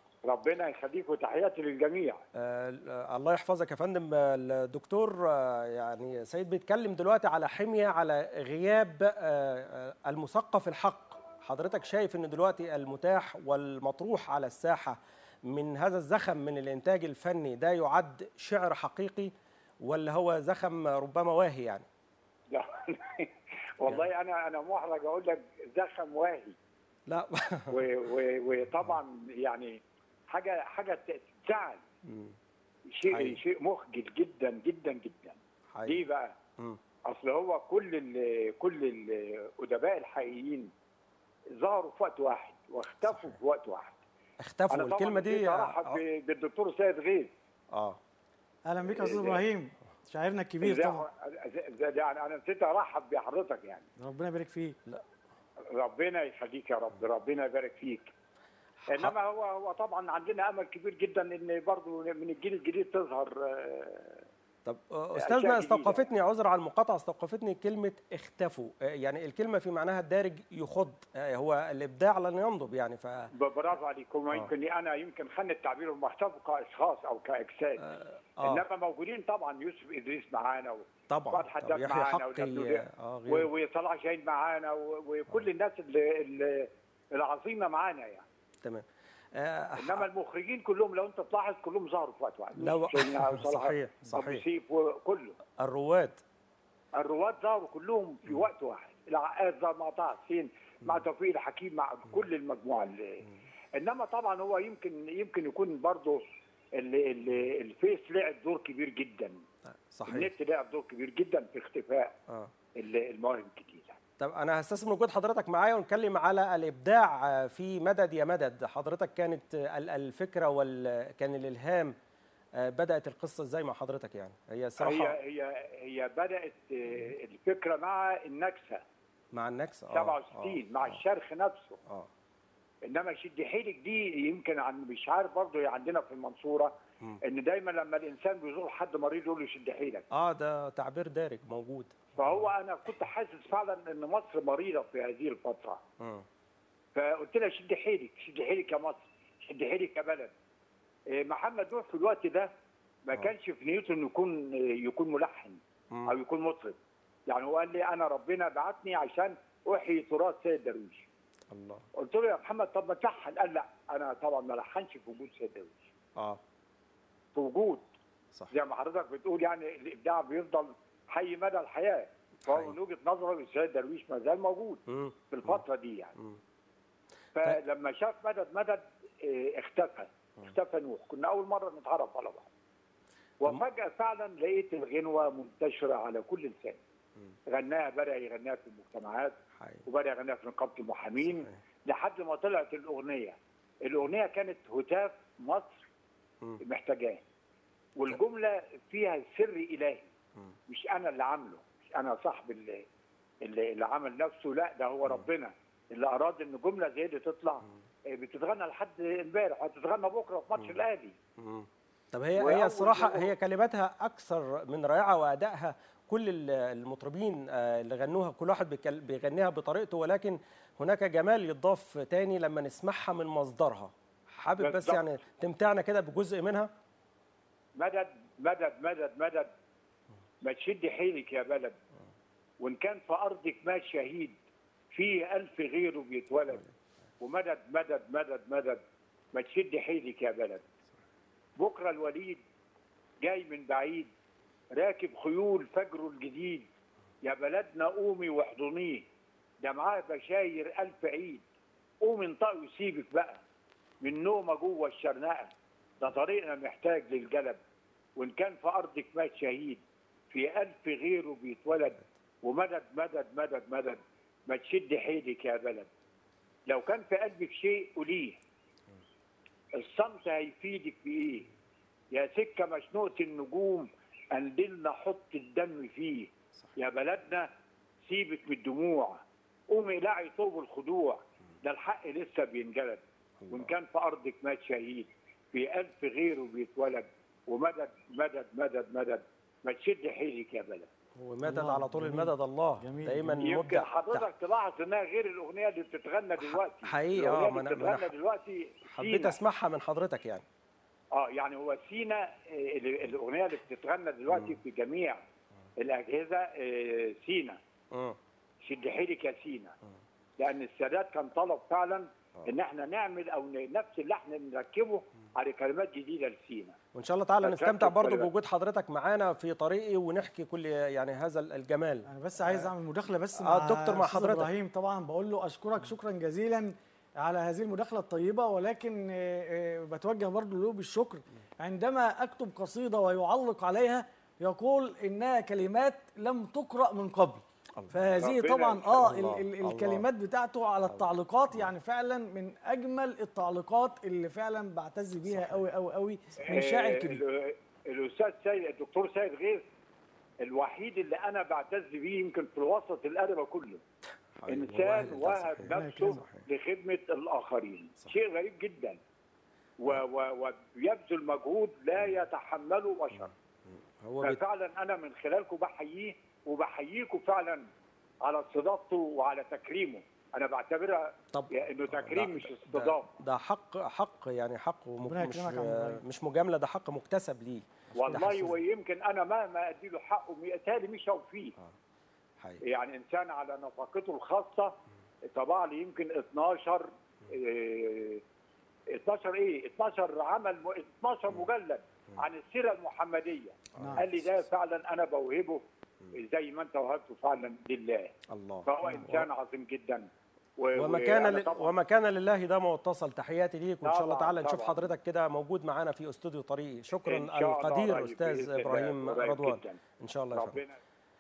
ربنا يخليك وتحياتي للجميع آه، آه، الله يحفظك يا فندم آه، الدكتور آه، يعني سيد بيتكلم دلوقتي على حمية على غياب آه، آه، المثقف الحق حضرتك شايف ان دلوقتي المتاح والمطروح على الساحة من هذا الزخم من الانتاج الفني ده يعد شعر حقيقي ولا هو زخم ربما واهي يعني لا والله انا انا محرج اقول لك زخم واهي لا و- و- وطبعا يعني حاجه حاجه تزعل مم، شيء حقيقي. شيء مخجل جدا جدا جدا حقيقي. ليه بقى؟ مم، اصل هو كل ال كل الادباء الحقيقيين ظهروا في وقت واحد واختفوا صحيح. في وقت واحد اختفوا انا طبعا الكلمة دي نسيت ارحب اه ب- بالدكتور سيد غيث آه. اهلا بك يا استاذ إيه- ابراهيم شاعرنا الكبير زي- طبعا زي- زي- يعني انا نسيت ارحب بحضرتك يعني ربنا يبارك فيك ربنا يخليك يا رب ربنا يبارك فيك انما هو هو طبعا عندنا امل كبير جدا ان برضه من الجيل الجديد تظهر آه، طب آه، أشياء استاذنا جديدة. استوقفتني عذر على المقاطعه استوقفتني كلمه اختفوا آه، يعني الكلمه في معناها الدارج يخض آه، هو الابداع لن ينضب يعني ف برافو عليكم آه. يمكن انا يمكن خان التعبير هم اختفوا كاشخاص او كاجساد آه. انما موجودين طبعا يوسف ادريس معانا و- طبعا وفؤاد طب حداد يحيى معانا حقي والأبنودي. اه و- غير وصلاح جاهين معانا و- وكل الناس اللي اللي العظيمه معانا يعني تمام آه، انما المخرجين كلهم لو انت تلاحظ كلهم ظهروا في وقت واحد لو- شيرين وصلاح صحيح، أبو صحيح. سيف وكله الرواد الرواد ظهروا كلهم في وقت واحد العقاد ظهر مع طه حسين مع توفيق الحكيم مع كل المجموعه اللي انما طبعا هو يمكن يمكن يكون برضه ال- ال- الفيس لعب دور كبير جدا آه، صحيح النت لعب دور كبير جدا في اختفاء اه ال- المواهب الجديده طب انا هستثمر وجود حضرتك معايا ونتكلم على الابداع آه، في مدد يا مدد حضرتك كانت آه، ال- الفكره وال كان الالهام آه، بدات القصه ازاي مع حضرتك يعني هي صراحه هي هي هي بدات آه، الفكره مع النكسه مع النكسه آه، 67 مع آه، الشرخ نفسه اه انما شد حيلك دي يمكن عن مش عارف برضه عندنا في المنصوره مم. ان دايما لما الانسان بيزور حد مريض يقول له شد حيلك اه ده تعبير دارج موجود فهو انا كنت حاسس فعلا ان مصر مريضه في هذه الفتره مم. فقلت لها شد حيلك شد حيلك يا مصر شد حيلك يا بلد إيه، محمد نوح في الوقت ده ما آه. كانش في نيته انه يكون يكون ملحن مم. او يكون مطرب يعني هو قال لي انا ربنا بعتني عشان احيي تراث سيد درويش الله قلت له يا محمد طب ما تلحن قال لا انا طبعا ما لحنش في وجود سيد درويش اه في وجود صح زي ما حضرتك بتقول يعني الابداع بيفضل حي مدى الحياه فهو حقيقي. من وجهه نظره السيد درويش ما زال موجود مم. في الفتره دي يعني مم. فلما شاف مدد مدد آه، اختفى اختفى نوح كنا اول مره نتعرف على بعض وفجاه فعلا لقيت الغنوه منتشره على كل لسان غناها بدا يغنيها في المجتمعات حقيقي وبدا يغنيها في نقابه المحامين صحيح. لحد ما طلعت الاغنيه الاغنيه كانت هتاف مصر مم. محتاجاه والجمله فيها سر الهي مم. مش انا اللي عامله مش انا صاحب اللي اللي, اللي عمل نفسه لا ده هو ربنا اللي اراد ان جمله زي دي تطلع آه، بتتغنى لحد امبارح هتتغنى بكره في ماتش الاهلي مم. طب هي هي وأول الصراحه مرة- هي كلماتها اكثر من رائعه وادائها كل ال- المطربين آه، اللي غنوها كل واحد بيكل- بيغنيها بطريقته ولكن هناك جمال يضاف تاني لما نسمعها من مصدرها حابب بس بالضبط. يعني تمتعنا كده بجزء منها مدد مدد مدد مدد ما تشد حيلك يا بلد وان كان في ارضك مات شهيد فيه الف غيره بيتولد ومدد مدد مدد مدد ما تشد حيلك يا بلد بكره الوليد جاي من بعيد راكب خيول فجره الجديد يا بلدنا قومي واحضنيه ده معاه بشاير الف عيد قومي انطقي وسيبك بقى من نومه جوه الشرنقه ده طريقنا محتاج للجلب وان كان في ارضك مات شهيد في الف غيره بيتولد ومدد مدد مدد مدد ما تشد حيلك يا بلد لو كان في قلبك شيء قوليه الصمت هيفيدك بايه يا سكه مشنوقه النجوم قندلنا حط الدم فيه يا بلدنا سيبك من الدموع قومي اقلعي طوب الخضوع ده الحق لسه بينجلد وان كان في ارضك مات شهيد في الف غيره بيتولد ومدد مدد مدد مدد ما تشد حيلك يا بلد ومدد الله، على طول جميل. المدد الله جميل، دايما جميل. يمكن مبدع حضرتك تلاحظ انها غير الاغنيه اللي بتتغنى دلوقتي حقيقي، آه، الاغنيه ما اللي أنا- ما أنا بتتغنى دلوقتي حبيت سينا. اسمعها من حضرتك يعني اه يعني هو سينا آه، اللي- الاغنيه اللي بتتغنى دلوقتي في جميع الاجهزه آه، سينا مم. شد حيلك يا سينا لان السادات كان طلب فعلا ان احنا نعمل او ن- نفس اللحن نركبه على كلمات جديده لسينا وان شاء الله تعالى بس نستمتع ركز برضو خلي بالك. بوجود حضرتك معانا في طريقي ونحكي كل يعني هذا الجمال انا بس عايز اعمل مداخله بس آه، مع الدكتور مع أستاذ حضرتك. ابراهيم طبعا بقول له اشكرك شكرا جزيلا على هذه المداخله الطيبه ولكن آه، آه، بتوجه برضه له بالشكر عندما اكتب قصيده ويعلق عليها يقول انها كلمات لم تقرا من قبل فهذه ربنا طبعا اه ال الله، ال الله. الكلمات بتاعته على التعليقات يعني فعلا من اجمل التعليقات اللي فعلا بعتز بيها قوي قوي قوي من شاعر آه، كبير ال- الاستاذ سيد الدكتور سيد غيث الوحيد اللي انا بعتز بيه يمكن في الوسط الادبي كله انسان وهب نفسه لخدمه الاخرين شيء غريب جدا و- و- وبيبذل مجهود لا يتحمله بشر هو بيت... ففعلا انا من خلالكم بحييه وبحييكم فعلا على استضافته وعلى تكريمه انا بعتبرها طب انه تكريم ده- مش ده- استضافه ده حق حق يعني حق وم- ربنا مش يكرمك يا عم إبراهيم. مش مجامله ده حق مكتسب ليه ده والله حقيقي. ويمكن انا مهما ادي له حقه بالتالي مش هوفيه حقيقي. يعني انسان على نفقته الخاصه طبع لي يمكن 12 إيه 12 ايه 12 عمل م- 12 مجلد عن السيره المحمديه نعم. قال لي ده فعلا انا بوهبه زي ما انت وهبته فعلا لله الله فهو انسان عظيم جدا و- وما كان وأنا لل... طبعاً- وما كان لله دام واتصل تحياتي ليك وان شاء الله طبعاً، تعالى نشوف طبعاً. حضرتك كده موجود معانا في استوديو طريقي شكرا إن شاء الله القدير قريب استاذ بإذن الله، ابراهيم قريب رضوان جداً. ان شاء الله يا فندم. ربنا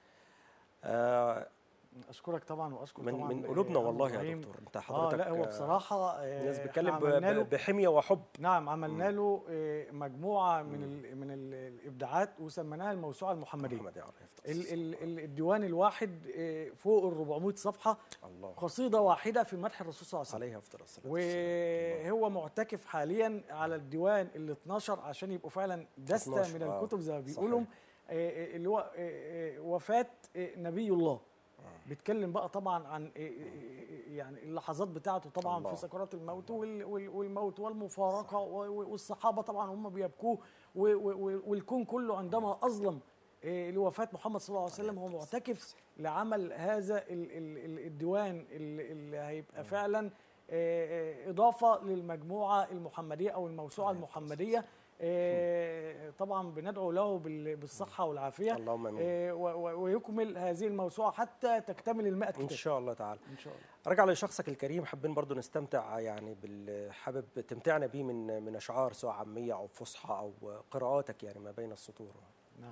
آه اشكرك طبعا واشكر من طبعا من آه، قلوبنا عم والله يا إبراهيم. دكتور انت اه حضرتك لا هو آه، بصراحه آه، الناس إحنا بتتكلم ب- عملنا له ب- بحميه وحب نعم عملنا له آه، مجموعه من ال من ال الابداعات وسميناها الموسوعه المحمديه محمد يا عرف ال ال ال الديوان الواحد آه، فوق ال 400 صفحه الله قصيده واحده في مدح الرسول صلى الله عليه وسلم عليه افضل الصلاه والسلام. وهو معتكف حاليا على الديوان ال 12 عشان يبقوا فعلا دسته 12 من آه، الكتب زي ما صحيح. بيقولوا آه، آه، اللي هو آه، آه، وفاه آه، نبي الله بيتكلم بقى طبعا عن آه، آه، يعني اللحظات بتاعته طبعا الله. في سكرات الموت وال- وال- والموت والمفارقه و- و- والصحابه طبعا هم بيبكوه و- و- والكون كله عندما اظلم آه، لوفاه محمد صلى الله عليه وسلم هو معتكف لعمل هذا ال- ال- ال- الديوان اللي اللي هيبقى فعلا آه، آه، اضافه للمجموعه المحمديه او الموسوعه المحمديه آه، طبعا بندعو له بال- بالصحه والعافيه اللهم امين آه، و- و- ويكمل هذه الموسوعه حتى تكتمل المائة ان كتاب شاء الله تعالى ان شاء الله ارجع لشخصك الكريم حابين برضو نستمتع يعني بال حابب تمتعنا بيه من من اشعار سواء عاميه او فصحى او قراءاتك يعني ما بين السطور نعم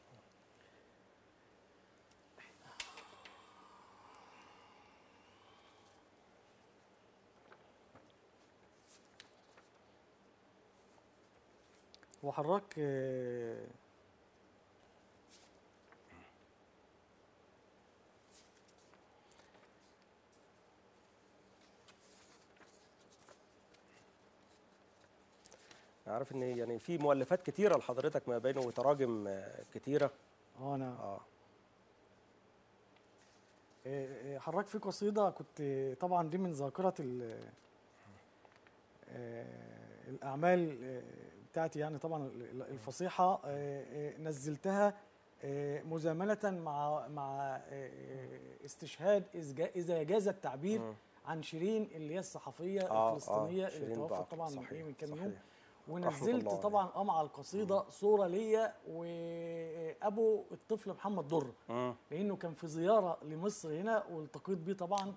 وحضرتك آه، عارف ان يعني في مؤلفات كتيره لحضرتك ما بينه وتراجم آه، كتيره اه انا اه آه، آه، حضرتك في قصيده كنت آه، طبعا دي من ذاكره ال- آه، الاعمال آه، بتاعتي يعني طبعا ال- ال- الفصيحه آه، آه، نزلتها آه، مزامنه مع مع آه، استشهاد إذ جا- اذا جاز التعبير مم. عن شيرين اللي هي الصحفيه آه، آه، الفلسطينيه اللي شيرين توفت ضعف، طبعا من صحيح، إيه من كام صحيح. يوم رحمة ونزلت الله طبعا اه مع القصيده صوره ليا وابو الطفل محمد در مم. لانه كان في زياره لمصر هنا والتقيت بيه طبعا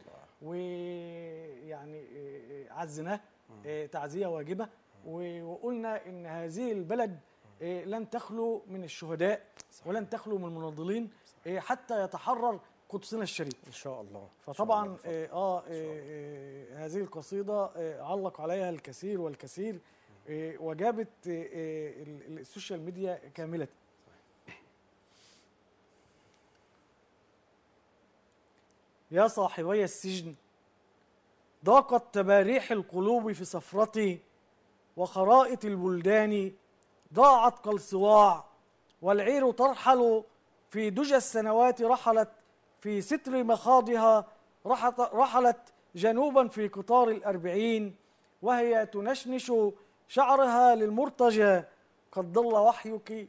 ويعني آه، عزناه آه، تعزيه واجبه و- وقلنا ان هذه البلد آه، لن تخلو من الشهداء ولن تخلو من المناضلين آه، حتى يتحرر قدسنا الشريف ان شاء الله إن شاء فطبعا الله. آه, آه, آه هذه القصيدة آه علق عليها الكثير والكثير آه وجابت آه آه ال- السوشيال ميديا كاملة يا صاحبي السجن ضاقت تباريح القلوب في سفرتي وخرائط البلدان ضاعت كالصواع والعير ترحل في دجى السنوات رحلت في ستر مخاضها رحت رحلت جنوبا في قطار الأربعين وهي تنشنش شعرها للمرتجى قد ضل وحيك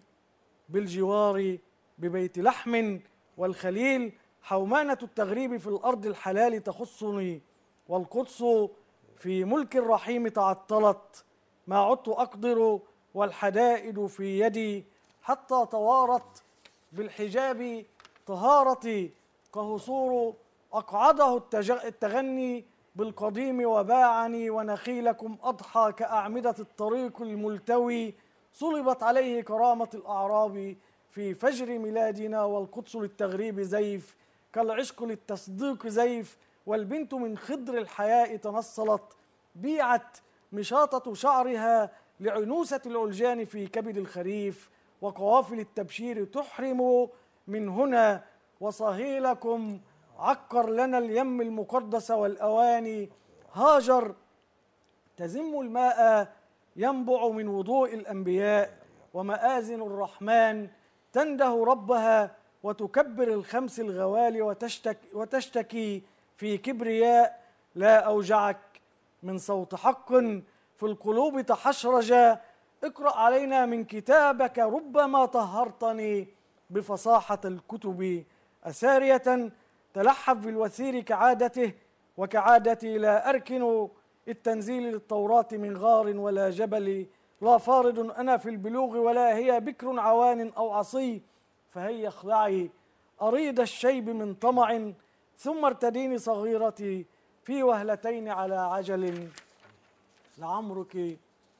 بالجوار ببيت لحم والخليل حومانة التغريب في الأرض الحلال تخصني والقدس في ملك الرحيم تعطلت ما عدت أقدر والحدائد في يدي حتى توارت بالحجاب طهارتي كهصور أقعده التج- التغني بالقديم وباعني ونخيلكم أضحى كأعمدة الطريق الملتوي صلبت عليه كرامة الأعراب في فجر ميلادنا والقدس للتغريب زيف كالعشق للتصديق زيف والبنت من خضر الحياء تنصلت بيعت مشاطة شعرها لعنوسة العلجان في كبد الخريف وقوافل التبشير تحرم من هنا وصهيلكم عكر لنا اليم المقدس والأواني هاجر تزم الماء ينبع من وضوء الأنبياء ومآذن الرحمن تنده ربها وتكبر الخمس الغوالي وتشتكي, وتشتكي في كبرياء لا أوجعك من صوت حق في القلوب تحشرج اقرأ علينا من كتابك ربما طهرتني بفصاحة الكتب أسارية تلحف بالوثير كعادته وكعادتي لا أركن التنزيل للتوراة من غار ولا جبل لا فارض أنا في البلوغ ولا هي بكر عوان أو عصي فهيا اخلعي أريد الشيب من طمع ثم ارتديني صغيرتي في وهلتين على عجل لعمرك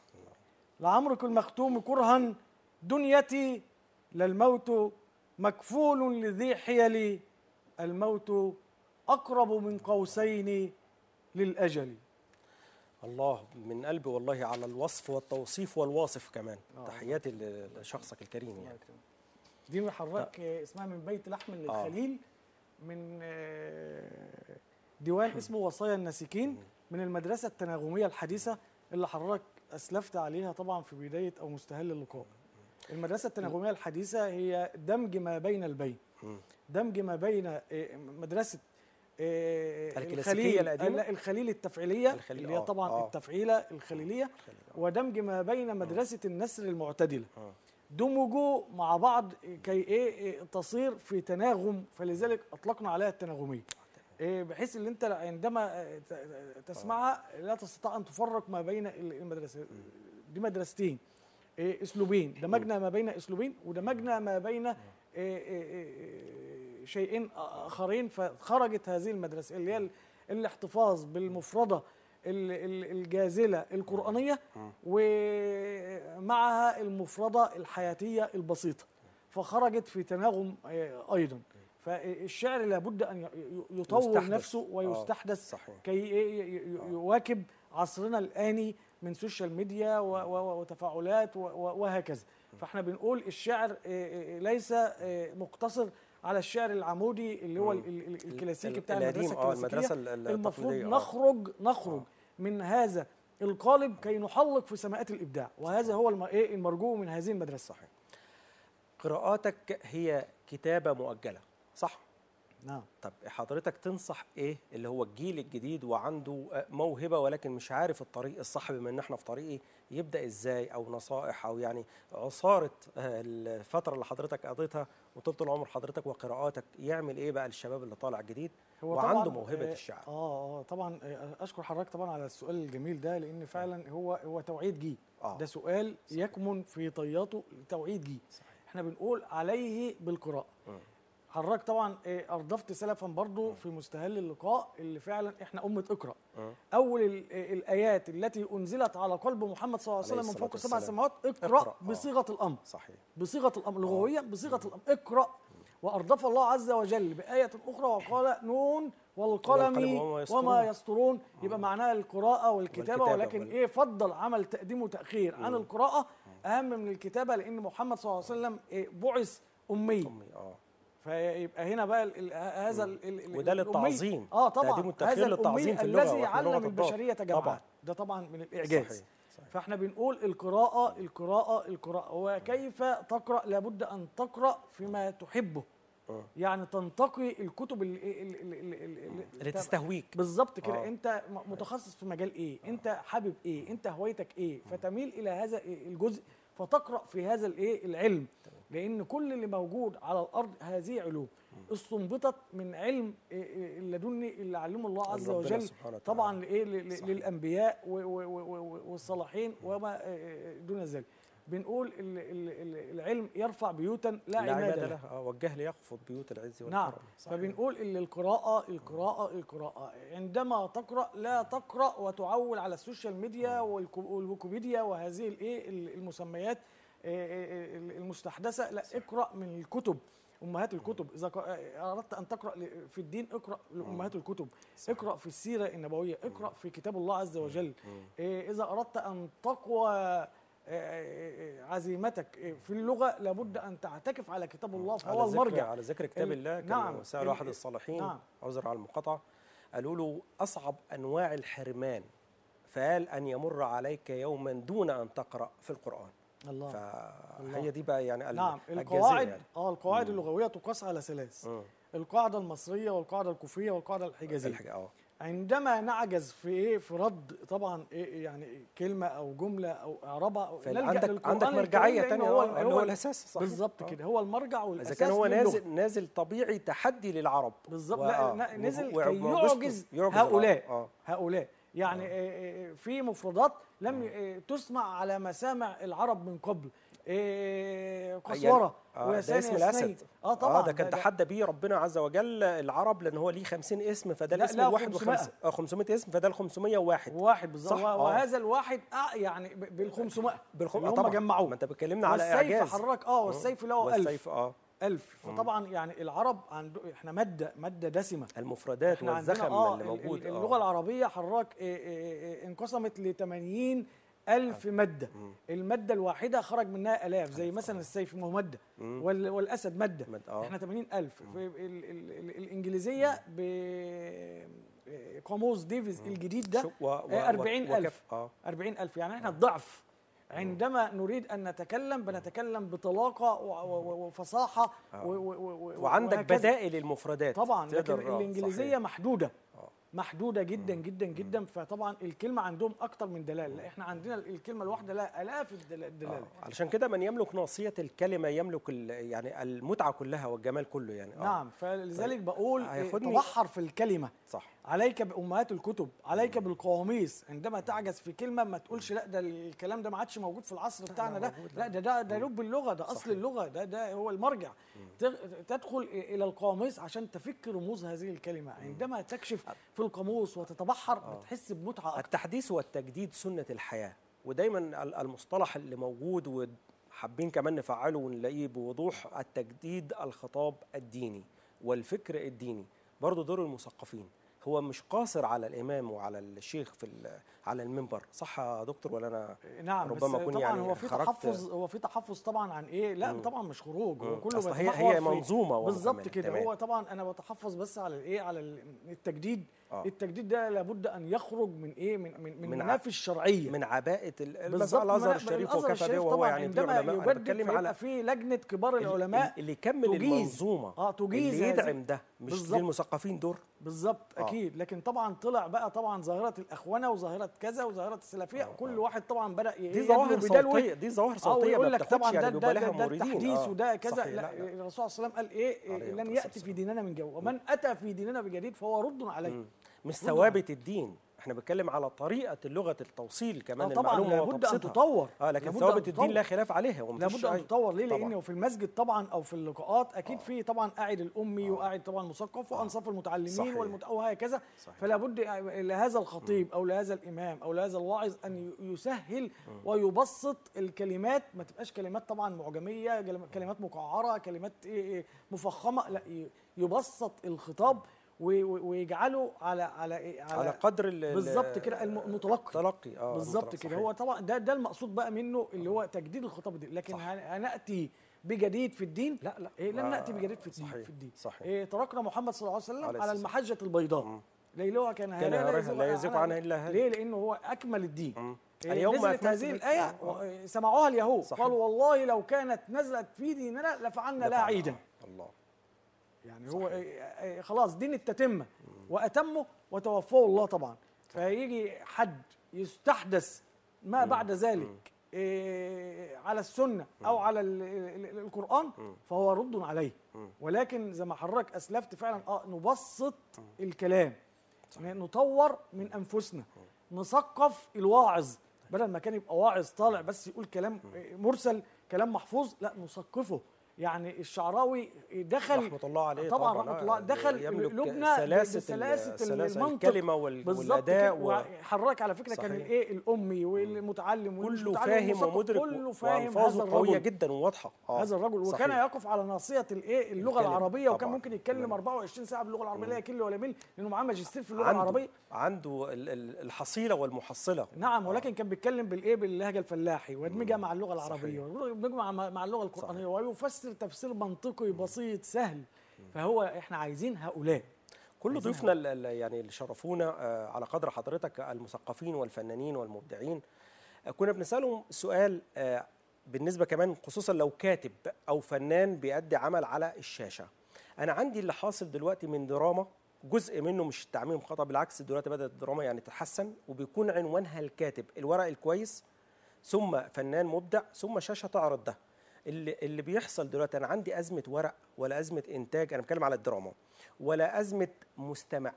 لعمرك المختوم كرها دنيتي للموت مكفول لذي حيل الموت أقرب من قوسين للأجل الله من قلبي والله على الوصف والتوصيف والواصف كمان آه. تحياتي ل- لشخصك الكريم يعني دي من حضرتك آه، اسمها من بيت لحم آه. للخليل من آه، ديوان اسمه وصايا الناسكين من المدرسة التناغمية الحديثة اللي حضرتك أسلفت عليها طبعا في بداية أو مستهل اللقاء المدرسة التناغمية الحديثة هي دمج ما بين البين مم. دمج ما بين آه، مدرسة آه، الكلاسيكية الخليل القديمة؟ لا، الخليل التفعيلية الخليل، اللي هي آه، طبعا آه. التفعيلة الخليلية ودمج ما بين مدرسة النسر المعتدلة آه. دمجوا مع بعض كي ايه إيه تصير في تناغم فلذلك اطلقنا عليها التناغميه إيه بحيث ان انت عندما آه، ت- تسمعها لا تستطيع ان تفرق ما بين ال- المدرسه دي مدرستين إيه، اسلوبين دمجنا ما بين اسلوبين ودمجنا ما بين إيه، إيه، إيه، شيئين اخرين فخرجت هذه المدرسه اللي هي ال- الاحتفاظ بالمفرده ال- ال- الجازله القرانيه ومعها المفرده الحياتيه البسيطه فخرجت في تناغم آه، ايضا فالشعر لابد ان ي- ي- يطور يستحدث. نفسه آه، ويستحدث صحيح. كي ي- ي- ي- يواكب عصرنا الآني من سوشيال ميديا و- و- وتفاعلات و- و- وهكذا فاحنا بنقول الشعر آه، آه، ليس آه، مقتصر على الشعر العمودي اللي هو ال- ال- ال- الكلاسيكي ال- بتاع القديم، المدرسه آه، الكلاسيكيه المدرسة ال- ال- المفروض التقليدية، آه. نخرج نخرج من هذا القالب كي نحلق في سماءات الابداع وهذا هو الم- إيه المرجو من هذه المدرسه صحيح قراءاتك هي كتابه مؤجله صح نعم طب حضرتك تنصح ايه اللي هو الجيل الجديد وعنده آه، موهبه ولكن مش عارف الطريق الصح بما ان احنا في طريقي يبدا ازاي او نصائح او يعني عصاره آه، الفتره اللي حضرتك قضيتها وطول طول عمر حضرتك وقراءاتك يعمل ايه بقى للشباب اللي طالع جديد هو وعنده طبعاً، موهبه آه، الشعر اه اه طبعا آه، اشكر حضرتك طبعا على السؤال الجميل ده لان فعلا هو هو توعيه جيل آه. ده سؤال يكمن في طياته توعيه جيل احنا بنقول عليه بالقراءه حضرتك طبعا آه، اردفت سلفا برضو في مستهل اللقاء اللي فعلا احنا امه اقرا اول ال- آه، الايات التي انزلت على قلب محمد صلى الله عليه عليه وسلم من فوق الصلاة السبع والسلام. سماوات اقرا, اقرأ، آه. بصيغه الامر صحيح بصيغه الامر لغويا بصيغه الامر اقرا واردف الله عز وجل بايه اخرى وقال نون والقلم والقلم وما يسطرون. وما يسطرون يبقى معناها القراءه والكتابه والكتابة ولكن وال- ايه فضل عمل تقديم وتاخير عن القراءه اهم من الكتابه لان محمد صلى الله عليه وسلم إيه بعث امي امي اه فيبقى هنا بقى ال- ال- هذا ال- ال- ال- وده الأمي- للتعظيم. اه تقديم طبعا والتأخير هذا للتعظيم الأمي في اللغة الذي وإحنا لغة علم الضاد. البشريه طبعاً. جمعاء ده طبعا من الاعجاز صحيح، صحيح. فاحنا بنقول القراءة القراءة القراءة وكيف تقرأ لابد أن تقرأ فيما تحبه يعني تنتقي الكتب اللي, اللي, اللي, اللي, اللي تستهويك بالظبط كده آه. انت م- متخصص في مجال ايه انت حابب ايه انت هوايتك ايه فتميل الى هذا الجزء فتقرا في هذا الايه العلم لان كل اللي موجود على الارض هذه علوم استنبطت من علم إيه إيه اللدني اللي علمه الله عز ربنا وجل سبحانه وتعالى. طبعا لايه ل- ل- للانبياء و- و- و- و- والصالحين وما إيه دون ذلك بنقول ال- ال- ال- العلم يرفع بيوتا لا, لا عماد عماد له له آه، والجهل يخفض بيوت العز والكرم نعم صحيح. فبنقول ان القراءة القراءة القراءة عندما تقرأ لا تقرأ وتعول على السوشيال ميديا والكو- والويكيبيديا وهذه الايه المسميات آه، آه، آه، المستحدثة لا اقرأ من الكتب امهات الكتب اذا ق- آه، اردت ان تقرا ل- في الدين اقرا لامهات الكتب اقرا في السيره النبويه اقرا في كتاب الله عز وجل آه، اذا اردت ان تقوى آه، آه، عزيمتك آه، في اللغه لابد ان تعتكف على كتاب الله فهو على ذكر المرجع على ذكر كتاب ال- الله كان نعم، سأل ال- واحد الصالحين نعم. عذر على المقاطعة قالوا له أصعب أنواع الحرمان فقال أن يمر عليك يوما دون أن تقرأ في القرآن الله فهي دي بقى يعني ال- نعم الجزيرة القواعد يعني. اه القواعد اللغويه تقاس على ثلاث القاعده المصريه والقاعده الكوفيه والقاعده الحجازيه الحاجة اه عندما نعجز في ايه في رد طبعا إيه يعني كلمه او جمله او اعرابها أو فال- نلجأ عندك للقرآن عندك الكريم مرجعية لأنه تانية هو آه، اللي هو الأساس صحيح. بالظبط آه. كده هو المرجع والاساس إذا كان هو للغة. نازل نازل طبيعي تحدي للعرب بالظبط و- لا آه، لا، نزل وع- كي ومعجزته يعجز يعجز هؤلاء العرب. اه هؤلاء يعني آه، آه، في مفردات لم آه، تسمع على مسامع العرب من قبل آه، قسوره آه، ده ويسان اسم يسني. الاسد اه طبعا آه ده كان تحدى بيه ربنا عز وجل العرب لان هو ليه 50 اسم فده لا، الاسم لا، الواحد 500. وخمس اه 500 اسم فده ال 501 واحد بالظبط صح، و- آه. وهذا الواحد آه يعني بال 500 بالخم... اللي آه هم طبعا جمعوه ما انت بتكلمنا على والسيف اعجاز حرك اه والسيف له 1000 والسيف اه ألف فطبعا يعني العرب عنده احنا ماده ماده دسمه المفردات احنا عندنا والزخم اه اللي ال- ال- موجود اللغه آه. العربيه حراك إيه إيه إيه انقسمت ل 80 ألف مادة المادة الواحدة خرج منها آلاف زي مثلا السيف ما هو مادة وال- والأسد مادة مد- آه. احنا 80 ألف في ال- ال- ال- الإنجليزية ب قاموس ديفيز الجديد ده شو- و- و- آه، 40 وكف- ألف اه 40 ألف يعني احنا الضعف عندما نريد أن نتكلم بنتكلم بطلاقة و- و- وفصاحة و- و- و- و- وعندك وهكذا. بدائل المفردات طبعا لكن تقدر- آه، الإنجليزية صحيح. محدودة محدوده جدا جدا جدا فطبعا الكلمه عندهم اكتر من دلاله لا احنا عندنا الكلمه الواحده لها الاف الدلا- الدلاله آه. علشان كده من يملك ناصيه الكلمه يملك ال- يعني المتعه كلها والجمال كله يعني آه. نعم فلذلك بقول إيه، هياخدني- تبحر في الكلمه صح عليك بامهات الكتب عليك بالقواميس عندما تعجز في كلمه ما تقولش لا ده الكلام ده ما عادش موجود في العصر بتاعنا ده لا ده ده ده لب اللغه ده اصل اللغه ده ده هو المرجع تغ- تدخل الى القواميس عشان تفك رموز هذه الكلمه عندما تكشف في القاموس وتتبحر بتحس بمتعه اكتر التحديث والتجديد سنه الحياه ودايما ال- المصطلح اللي موجود وحابين كمان نفعله ونلاقيه بوضوح التجديد الخطاب الديني والفكر الديني برضه دور المثقفين هو مش قاصر على الامام وعلى الشيخ في ال- على المنبر صح يا دكتور ولا انا نعم ربما بس أكون طبعا يعني هو في خرجت- تحفظ هو في تحفظ طبعا عن ايه لا طبعا مش خروج هو مم. كله أصل هي- بيتمحور هي في- منظومة هو بالظبط كمان. كده تمام. هو طبعا انا بتحفظ بس على الايه على ال- التجديد آه. التجديد ده لابد ان يخرج من ايه من من, من من ع- منافي الشرعيه من عباءه ال- بالظبط المسألة الازهر من- الشريف الأزهر وكفى الشريف به وهو طبعا يعني في عندما علماء انا يجدد بتكلم فيبقى على في لجنه كبار ال- العلماء اللي يكمل تجيز. المنظومه اه تجيز اللي هذه- يدعم ده مش بالظبط. للمثقفين دور بالظبط آه. اكيد لكن طبعا طلع بقى طبعا ظاهره الاخونه وظاهره كذا وظاهره السلفيه كل واحد طبعا بدا ي- دي يدلو ظواهر بدلوه. صوتيه دي ظواهر اه صوتيه ويقول ما لك بتاخدش طبعا ده يعني ده, بيبقى ده, لها ده موردين التحديث آه. وده كذا صحيح. لا, لا لا. الرسول صلى الله عليه وسلم قال ايه عليه إيه لن الصلاة ياتي والسلام. في ديننا من جو ومن اتى في ديننا بجديد فهو رد عليه مش ثوابت الدين احنا بنتكلم على طريقه لغه التوصيل كمان آه طبعا المعلومه لابد ان وتبسيطها. تطور اه لكن لابد ثوابت أن الدين تطور. لا خلاف عليها ومفيش لابد ان أي- تطور ليه؟ طبعاً. لانه في المسجد طبعا او في اللقاءات اكيد في طبعا قاعد الامي وقاعد طبعا مثقف وانصاف المتعلمين صحيح. والمت... وهكذا صحيح. فلا بد لهذا الخطيب او لهذا الامام او لهذا الواعظ ان يسهل ويبسط الكلمات ما تبقاش كلمات طبعا معجميه كلم- كلمات مقعره كلمات إيه إيه مفخمه لا ي- يبسط الخطاب و- و- ويجعله على على إيه على قدر ال- ال- بالظبط كده الم- المتلقي تلقي اه بالظبط المتلقي. كده صحيح. هو طبعا ده ده المقصود بقى منه اللي هو تجديد الخطاب الديني لكن هن- هناتي بجديد في الدين لا لا إيه لن ما- ناتي بجديد في الدين صحيح، في الدين صحيح. إيه تركنا محمد صلى الله عليه وسلم عليه على الصلاة المحجه البيضاء ليلها كان كان هارئا هارئا لا يزيغ عنها إلا هالك. ليه لانه هو اكمل الدين مم. إيه اليوم نزلت أكملت هذه لكم- الايه آه. و- سمعوها اليهود صحيح. قالوا والله لو كانت نزلت في ديننا لفعلنا لها عيدا الله يعني هو إيه إيه خلاص دين التتمه واتمه وتوفاه الله طبعا فيجي حد يستحدث ما بعد ذلك إيه على السنه او على ال- ال- ال- القران فهو رد عليه ولكن زي ما حضرتك اسلفت فعلا اه نبسط الكلام نطور من انفسنا نثقف الواعظ بدل ما كان يبقى واعظ طالع بس يقول كلام مرسل كلام محفوظ لا نثقفه يعني الشعراوي دخل رحمة الله عليه طبعا طبعاً، رحمه آه، الله دخل يملك لبنى سلاسة ال- بسلاسة سلاسة المنطق الكلمة وال- بالظبط والأداء كده. و- وحضرتك على فكره كان صحيح. الايه الامي والمتعلم والمش كله متعلم فاهم والمثقف، ومدرك كله فاهم والفاظه هذا قويه الرجل جدا وواضحه آه. هذا الرجل وكان صحيح. يقف على ناصيه الايه اللغه الكلمة. العربيه وكان طبعاً. ممكن يتكلم تمام. 24 ساعه باللغه العربيه لا يكل ولا يمل لانه معاه ماجستير في اللغه عنده العربيه عنده ال- ال- الحصيله والمحصله نعم ولكن كان بيتكلم بالايه باللهجه الفلاحي ويدمجها مع اللغه العربيه ويدمجها مع مع اللغه القرانيه ويفسر تفسير منطقي بسيط سهل فهو احنا عايزين هؤلاء كل ضيوفنا ال- ال- يعني اللي شرفونا آه، على قدر حضرتك المثقفين والفنانين والمبدعين آه، كنا بنسالهم سؤال آه، بالنسبه كمان خصوصا لو كاتب او فنان بيأدي عمل على الشاشه انا عندي اللي حاصل دلوقتي من دراما جزء منه مش تعميم خطا بالعكس دلوقتي بدات الدراما يعني تتحسن وبيكون عنوانها الكاتب الورق الكويس ثم فنان مبدع ثم شاشه تعرض ده اللي اللي بيحصل دلوقتي انا عندي ازمه ورق ولا ازمه انتاج انا بتكلم على الدراما ولا ازمه مستمع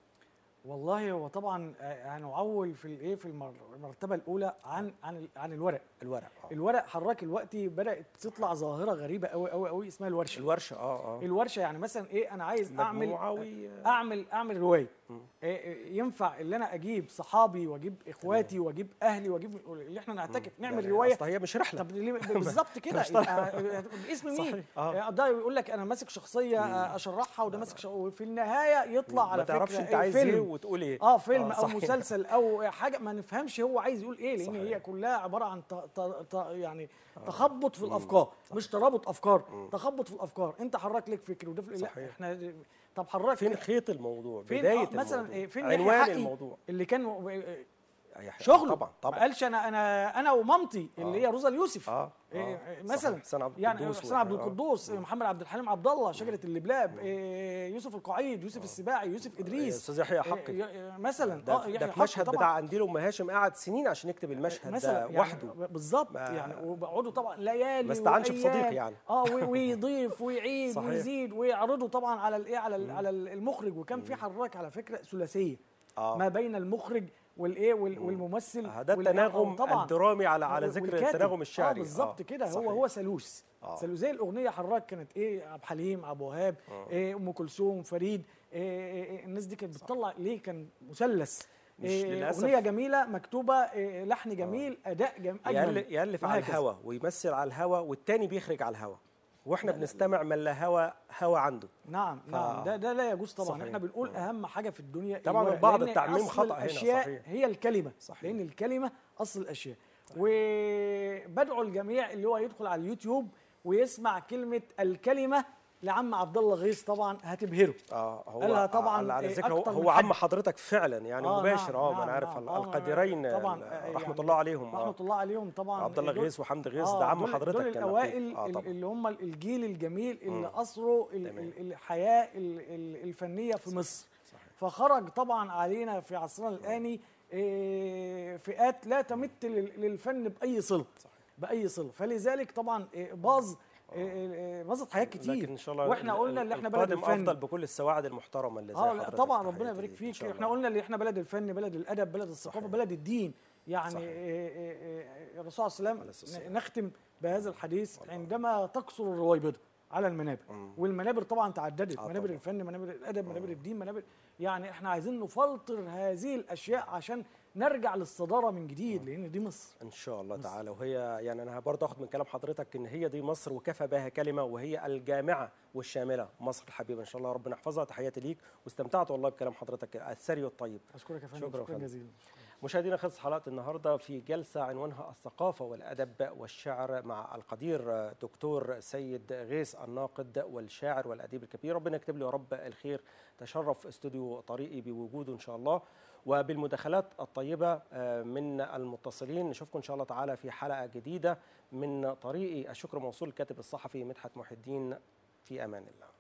والله هو طبعا آه، هنعول في الايه في المر- المرتبه الاولى عن عن عن الورق الورق آه. الورق حضرتك دلوقتي بدات تطلع ظاهره غريبه قوي قوي قوي اسمها الورشه الورشه اه اه الورشه يعني مثلا ايه انا عايز اعمل مجموعة وي- اعمل اعمل روايه إيه إيه ينفع اللي انا اجيب صحابي واجيب اخواتي واجيب اهلي واجيب اللي احنا نعتكف نعمل يعني روايه أصل هي مش رحله طب ليه- بالظبط كده مش طالع. يبقى باسم مين صحيح، آه. آه، ده يقول لك انا ماسك شخصيه آه، اشرحها وده ماسك شخ... وفي النهايه يطلع على ما تعرفش فكره انت إيه، عايز ايه وتقول ايه اه فيلم او صحيح. مسلسل او حاجه ما نفهمش هو عايز يقول ايه لان صحيح. هي كلها عباره عن ت... ت... ت... يعني تخبط في الافكار مش ترابط افكار تخبط في الافكار انت حرك لك فكر وده في- لا صحيح. احنا طب حرك فين خيط الموضوع فين بدايه آه، مثلا الموضوع إيه، فين يحيى عنوان حقي الموضوع اللي كان أي حاجة. شغله طبعا ما طبعا قالش انا انا انا ومامتي اللي هي روزا اليوسف اه إيه، آه. مثلا صحيح. حسين عبد يعني القدوس حسين عبد و- آه. القدوس محمد عبد الحليم عبد الله شجره اللبلاب إيه، يوسف القعيد يوسف السباعي يوسف ادريس استاذ يحيى حقي إيه، إيه، مثلا ده, اه ده يحيى في حقي مشهد طبعاً. بتاع قنديل ام هاشم قعد سنين عشان يكتب المشهد مثلا ده يعني وحده بالظبط ما- يعني وبقعدوا طبعا ليالي ما استعنش بصديق وأيام. يعني. اه و- ويضيف ويعيد صحيح. ويزيد ويعرضوا طبعا على الايه على ال- على المخرج وكان في حراك على فكره ثلاثيه آه. ما بين المخرج والايه وال- والممثل آه، ده وال- التناغم آه، طبعا الدرامي على على ذكر والكاتب. التناغم الشعري اه بالظبط آه، كده هو صحيح. هو ثالوث آه. ثالوث زي الاغنيه حراك كانت ايه عبد الحليم عبد الوهاب إيه ام كلثوم فريد إيه إيه إيه الناس دي كانت بتطلع ليه كان مثلث مش إيه للأسف. اغنيه جميله مكتوبه إيه لحن جميل اداء جميل يألف, يألف على وهكذا. الهوا ويمثل على الهوا والتاني بيخرج على الهوا واحنا بنستمع من لا هوا هوا عنده نعم نعم ده ده لا يجوز طبعا صحيح. احنا بنقول اهم حاجه في الدنيا طبعاً الورق، بعض لأن التعميم أصل خطأ هنا، الاشياء صحيح. هي الكلمه صحيح. لان الكلمه اصل الاشياء وبدعو الجميع اللي هو يدخل على اليوتيوب ويسمع كلمه الكلمه لعم عبد الله غيث طبعا هتبهره اه هو قالها طبعاً على, على إيه ذكر هو, أكتر من هو عم حد. حضرتك فعلا يعني آه، مباشر نعم، اه ما نعم، انا عارف نعم. آه، القديرين طبعا آه، آه، رحمه يعني الله عليهم رحمه آه. الله عليهم طبعا عبد الله دول- غيث وحمد غيث آه، ده عم دول- حضرتك دول كان الاوائل نقيب. اه طبعا اللي هم الجيل الجميل اللي مم. اثروا ال- تمام. ال- الحياه ال- ال- الفنيه في مصر فخرج طبعا علينا في عصرنا الاني إيه، فئات لا تمت لل- للفن باي صله باي صله فلذلك طبعا إيه، باظ إيه، إيه، باظت حاجات كتير لكن ان شاء الله واحنا ال- قلنا ال- اللي احنا بلد القادم الفن افضل بكل السواعد المحترمه اللي زي اه لا حضرتك طبعا تحياتي ربنا يبارك ليك إن فيك شاء احنا الله. قلنا اللي احنا بلد الفن بلد الادب بلد الثقافه صحيح. بلد الدين يعني صحيح. إيه إيه إيه الرسول صلى الله عليه عليه الصلاة وسلم والسلام. نختم بهذا الحديث عندما تكثر الرويبضه على المنابر والمنابر طبعا تعددت آه منابر طبعاً. الفن منابر الادب منابر الدين منابر يعني احنا عايزين نفلتر هذه الاشياء عشان نرجع للصداره من جديد لان دي مصر ان شاء الله تعالى وهي يعني انا برضه اخد من كلام حضرتك ان هي دي مصر وكفى بها كلمه وهي الجامعه والشامله مصر الحبيبه ان شاء الله ربنا يحفظها تحياتي ليك واستمتعت والله بكلام حضرتك الثري والطيب اشكرك يا فندم شكراً شكرا فندم. جزيلا مشاهدينا خلص حلقه النهارده في جلسه عنوانها الثقافه والادب والشعر مع القدير دكتور سيد غيث الناقد والشاعر والاديب الكبير ربنا يكتب له يا رب الخير تشرف استوديو طريقي بوجوده ان شاء الله وبالمداخلات الطيبه آه، من المتصلين نشوفكم ان شاء الله تعالى في حلقه جديده من طريقي الشكر موصول الكاتب الصحفي مدحت محي الدين في امان الله